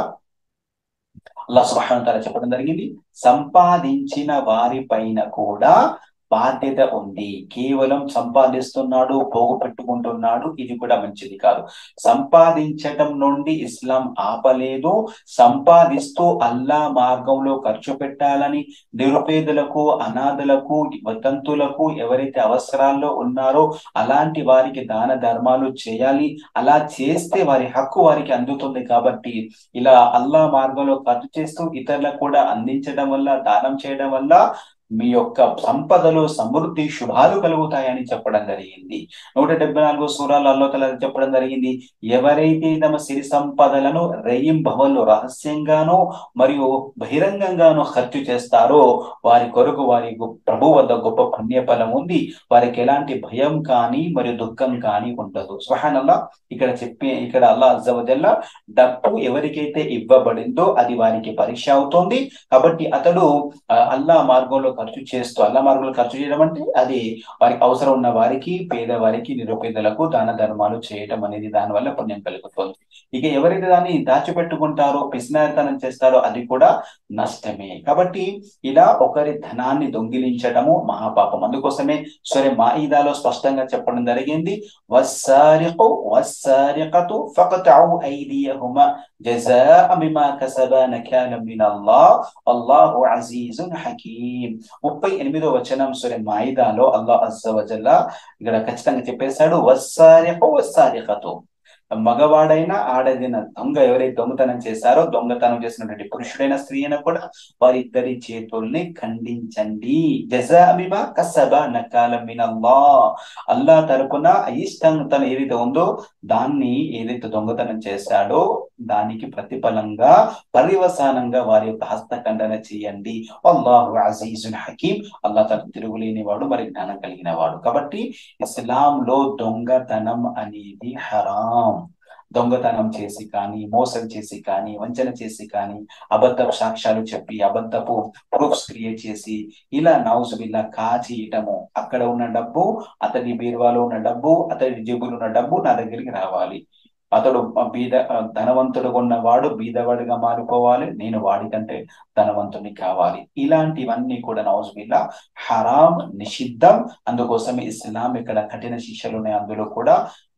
అల్లాహ్ సుబ్హానహు తాలా చెప్పడం జరిగింది సంపాదించిన వారి పైన కూడా బాధ్యత ఉంది కేవలం సంపాదిస్తున్నాడు పోగు పెట్టుకుంటున్నాడు ఇది కూడా మంచిది కాదు సంపాదించటం నుండి ఇస్లాం ఆపలేదు సంపాదిస్తూ అల్లా మార్గంలో ఖర్చు పెట్టాలని నిరుపేదలకు అనాథలకు వతంతులకు ఎవరైతే అవసరాల్లో ఉన్నారో అలాంటి వారికి దాన ధర్మాలు చేయాలి అలా చేస్తే వారి హక్కు వారికి అందుతుంది కాబట్టి ఇలా అల్లా మార్గంలో ఖర్చు చేస్తూ ఇతరులకు కూడా అందించడం వల్ల దానం చేయడం వల్ల మీ యొక్క సంపదలో సమృద్ధి శుభాలు కలుగుతాయని చెప్పడం జరిగింది నూట డెబ్బై నాలుగు సూరాలు అల్లోతల చెప్పడం జరిగింది ఎవరైతే తమ సిరి సంపదలను రెయింభవన్లో రహస్యంగానో మరియు బహిరంగంగానో ఖర్చు చేస్తారో వారి కొరకు వారి గు- ప్రభు వద్ద గొప్ప పుణ్యఫలం ఉంది వారికి ఎలాంటి భయం కానీ మరియు దుఃఖం కానీ ఉండదు సుహానల్లా ఇక్కడ చెప్పి ఇక్కడ అల్లా అజ్జవజల్లా డబ్బు ఎవరికైతే ఇవ్వబడిందో అది వారికి పరీక్ష అవుతోంది కాబట్టి అతడు ఆ, అల్లా మార్గంలో ఖర్చు చేస్తూ అల్లా మార్గంలో ఖర్చు చేయడం అంటే అది వారికి అవసరం ఉన్న వారికి పేదవారికి నిరుపేదలకు దాన ధర్మాలు చేయటం అనేది దాని వల్ల పుణ్యం కలుగుతుంది ఇక ఎవరైతే దాన్ని దాచిపెట్టుకుంటారో పిసినారితనం చేస్తారో అది కూడా నష్టమే కాబట్టి ఇలా ఒకరి ధనాన్ని దొంగిలించటము మహాపాపం అందుకోసమే సరే మాయిదాలో స్పష్టంగా చెప్పడం జరిగింది వస్సారికు వస్సారికతు ఫaqta'u ఐదియహుమా జజాఅ బిమా కసబా నకాలం మినల్లాహ్ అల్లాహు అజీజున్ హకీం ముప్పై ఎనిమిదో వచనం సూర్య మాయిదాలో అల్లాహ్ అజ్జవజల్లా ఇక్కడ ఖచ్చితంగా చెప్పేశాడు వస్సారికు వస్సారికతు మగవాడైనా ఆడదైన దొంగ ఎవరైతే దొంగతనం చేశారో దొంగతనం చేసినటువంటి పురుషుడైన స్త్రీ అయినా కూడా వారిద్దరి చేతుల్ని ఖండించండి జజాబిమా కసబా నకాల మినల్లా అల్లా తరపున ఇష్టం తను ఏదైతే ఉందో దాన్ని ఏదైతే దొంగతనం చేశాడో దానికి ప్రతిఫలంగా పర్యవసానంగా వారి యొక్క హస్తఖండన చేయండి అల్లాహు అజీజున్ హకీం అల్లా తన తిరుగులేని వాడు మరి జ్ఞానం కలిగిన వాడు కాబట్టి ఇస్లాంలో దొంగతనం అనేది హరాం దొంగతనం చేసి కానీ మోసం చేసి కానీ వంచన చేసి కానీ అబద్ధపు సాక్ష్యాలు చెప్పి అబద్ధపు ప్రూఫ్స్ క్రియేట్ చేసి ఇలా నౌజుబిల్లా కాచేయటము అక్కడ ఉన్న డబ్బు అతని బీరువాలో ఉన్న డబ్బు అతడి జేబులో ఉన్న డబ్బు నా దగ్గరికి రావాలి అతడు బీద ధనవంతుడు ఉన్నవాడు బీదవాడిగా మారిపోవాలి నేను వాడికంటే ధనవంతుని కావాలి ఇలాంటివన్నీ కూడా నౌజుబిల్లా హరాం నిషిద్ధం అందుకోసమే ఇస్లాం ఇక్కడ కఠిన శిక్షలు ఉన్నాయి అందులో కూడా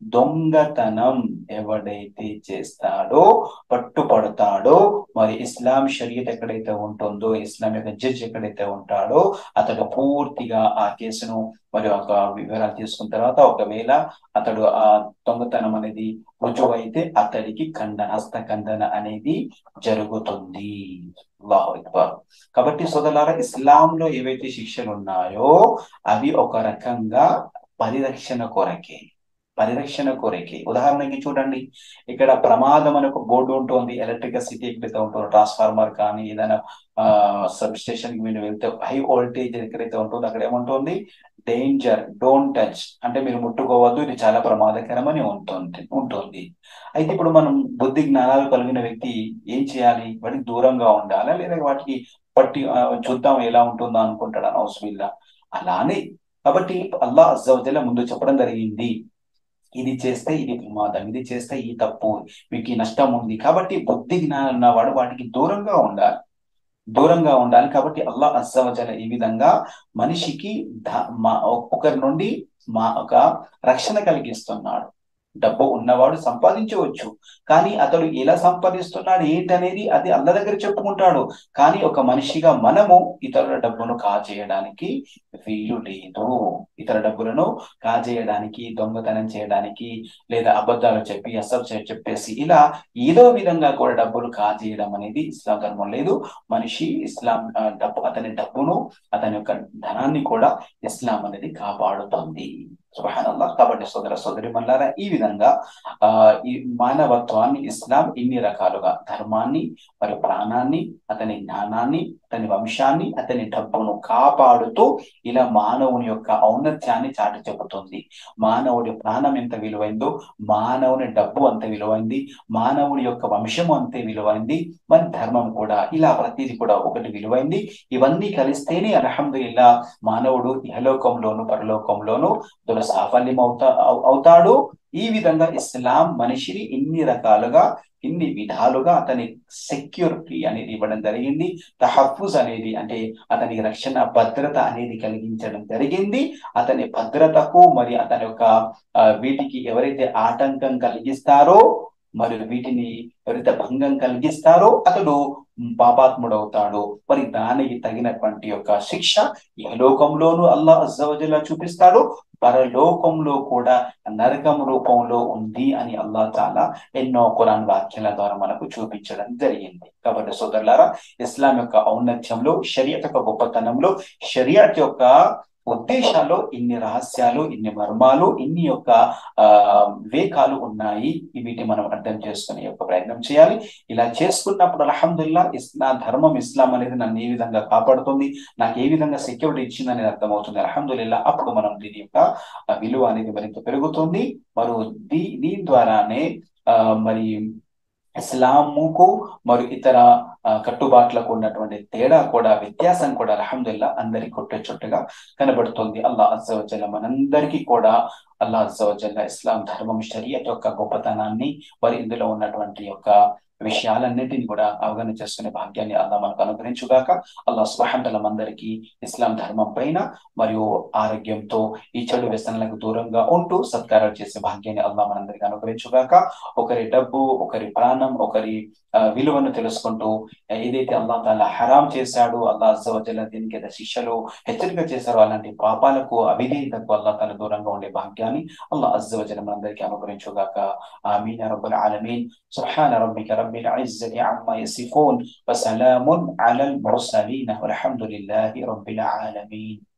దొంగతనం ఎవడైతే చేస్తాడో పట్టుపడతాడో మరి ఇస్లాం షరియత్ ఎక్కడైతే ఉంటుందో ఇస్లాం యొక్క జడ్జ్ ఎక్కడైతే ఉంటాడో అతడు పూర్తిగా ఆ కేసును మరి ఒక వివరాలు తీసుకున్న తర్వాత ఒకవేళ అతడు ఆ దొంగతనం అనేది రుజువైతే అతడికి ఖండన హస్త ఖండన అనేది జరుగుతుంది అల్లాహు అక్బర్ కాబట్టి సోదరులారా ఇస్లాంలో ఏవైతే శిక్షలు ఉన్నాయో అవి ఒక రకంగా పరిరక్షణ కొరకే పరిరక్షణ కొరకే ఉదాహరణకి చూడండి ఇక్కడ ప్రమాదం అని ఒక బోర్డు ఉంటుంది ఎలక్ట్రికల్ సిటీ ఎక్కడైతే ఉంటుందో ట్రాన్స్ఫార్మర్ కానీ ఏదైనా ఆ సబ్ స్టేషన్ కి మీరు వెళ్తే హై వోల్టేజ్ ఎక్కడైతే ఉంటుందో అక్కడ ఏముంటుంది డేంజర్ డోంట్ టచ్ అంటే మీరు ముట్టుకోవద్దు ఇది చాలా ప్రమాదకరమని ఉంటుంది ఉంటుంది అయితే ఇప్పుడు మనం బుద్ధి జ్ఞానాలు కలిగిన వ్యక్తి ఏం చేయాలి వాటికి దూరంగా ఉండాలా లేదా వాటికి పట్టి ఆ, చూద్దాం ఎలా ఉంటుందో అనుకుంటాడు అనవసరం అలానే కాబట్టి అల్లా అజ్జవజల ముందు చెప్పడం జరిగింది ఇది చేస్తే ఇది ప్రమాదం ఇది చేస్తే ఈ తప్పు మీకు ఈ నష్టం ఉంది కాబట్టి బుద్ధి జ్ఞానం ఉన్నవాడు వాటికి దూరంగా ఉండాలి దూరంగా ఉండాలి కాబట్టి అల్లా అజ్జవజల ఈ విధంగా మనిషికి ధ- మా- ఒకరి నుండి మా ఒక రక్షణ కలిగిస్తున్నాడు డబ్బు ఉన్నవాడు సంపాదించవచ్చు కానీ అతడు ఎలా సంపాదిస్తున్నాడు ఏంటనేది అది అల్ల దగ్గర చెప్పుకుంటాడు కానీ ఒక మనిషిగా మనము ఇతరుల డబ్బును కాజేయడానికి వీలు లేదు ఇతర డబ్బులను కాజేయడానికి దొంగతనం చేయడానికి లేదా అబద్ధాలు చెప్పి అసలు చెప్పేసి ఇలా ఏదో విధంగా కూడా డబ్బులు కాజేయడం అనేది ఇస్లాం ధర్మం లేదు మనిషి ఇస్లాం ఆ, డబ్బు అతని డబ్బును అతని యొక్క ధనాన్ని కూడా ఇస్లాం అనేది కాపాడుతుంది సుబహానల్lah కాబట్టి సోదర సోదరి మల్లారా ఈ విధంగా ఆ ఈ మానవత్వాన్ని ఇస్లాం ఇన్ని రకాలుగా ధర్మాన్ని మరి ప్రాణాన్ని అతని జ్ఞానాన్ని అతని వంశాన్ని అతని డబ్బును కాపాడుతూ ఇలా మానవుని యొక్క ఔన్నత్యాన్ని చాటి చెబుతుంది మానవుడి ప్రాణం ఎంత విలువైందో మానవుని డబ్బు అంత విలువైంది మానవుడి యొక్క వంశం అంతే విలువైంది మన ధర్మం కూడా ఇలా ప్రతిదీ కూడా ఒకటి విలువైంది ఇవన్నీ కలిస్తేనే అల్హమ్దులిల్లా మానవుడు ఇహలోకంలోను పరలోకంలోను దుర సాఫల్యం అవుతా అవు- అవుతాడు ఈ విధంగా ఇస్లాం మనిషిని ఇన్ని రకాలుగా ఇన్ని విధాలుగా అతని సెక్యూరిటీ అనేది ఇవ్వడం జరిగింది తహఫుజ్ అనేది అంటే అతనికి రక్షణ భద్రత అనేది కలిగించడం జరిగింది అతని భద్రతకు మరి అతని యొక్క ఆ, వీటికి ఎవరైతే ఆటంకం కలిగిస్తారో మరి వీటిని ఎవరైతే భంగం కలిగిస్తారో అతడు పాపాత్ముడవుతాడు మరి దానికి తగినటువంటి యొక్క శిక్ష ఇహలోకంలోనూ అల్లా అజ్జవజల్లా చూపిస్తాడు పరలోకంలో కూడా నరకం రూపంలో ఉంది అని అల్లా చాలా ఎన్నో ఖురాన్ వాక్యాల ద్వారా మనకు చూపించడం జరిగింది కాబట్టి సోదరులారా ఇస్లాం యొక్క ఔన్నత్యంలో షరియత్ యొక్క గొప్పతనంలో షరియత్ యొక్క ఉద్దేశాల్లో ఇన్ని రహస్యాలు ఇన్ని మర్మాలు ఇన్ని యొక్క ఆ వివేకాలు ఉన్నాయి వీటిని మనం అర్థం చేసుకునే యొక్క ప్రయత్నం చేయాలి ఇలా చేసుకున్నప్పుడు అల్హమ్దుల్లా ఇస్లా ధర్మం ఇస్లాం అనేది నన్ను ఏ విధంగా కాపాడుతుంది నాకు ఏ విధంగా సెక్యూరిటీ ఇచ్చింది అనేది అర్థమవుతుంది అల్హమ్దుల్లా అప్పుడు మనం దీని యొక్క ఆ, విలువ అనేది మరింత పెరుగుతుంది మరియు దీ దీని ద్వారానే ఆ మరి ఇస్లాముకు మరియు ఇతర ఆ, కట్టుబాట్లకు ఉన్నటువంటి తేడా కూడా వ్యత్యాసం కూడా అల్హమ్దుల్లా అందరికి కొట్టేచుట్టుగా కనబడుతుంది అల్లా అజ్జవజల్ల మనందరికీ కూడా అల్లా అజ్జవజల్ల ఇస్లాం ధర్మం షరియత్ యొక్క గొప్పతనాన్ని మరి ఇందులో ఉన్నటువంటి యొక్క విషయాలన్నింటినీ కూడా అవగాహన చేసుకునే భాగ్యాన్ని అల్లా మనకు అనుగ్రహించుగాక అల్లా సుబహాంతల అందరికీ ఇస్లాం ధర్మం పైన మరియు ఆరోగ్యంతో ఈ చెడు వ్యసనాలకు దూరంగా ఉంటూ సత్కారాలు చేసే భాగ్యాన్ని అల్లా మనందరికీ అనుగ్రహించుగాక ఒకరి డబ్బు ఒకరి ప్రాణం ఒకరి ఆ, విలువను తెలుసుకుంటూ ఏదైతే అల్లా తాలా హరాం చేశాడో అల్లా అజ్జవజల దీనికి ఏదైతే శిక్షలు హెచ్చరిక చేశారో అలాంటి పాపాలకు అవిధేయతకు అల్లా తాలా దూరంగా ఉండే భాగ్యాన్ని అల్లా అజ్జవజల మనందరికీ అనుగ్రహించుగాక ఆమీన్ యా రబ్బల్ ఆలమీన్ سبحان ربك رب العزة عما يصفون وسلام على المرسلين والحمد لله رب العالمين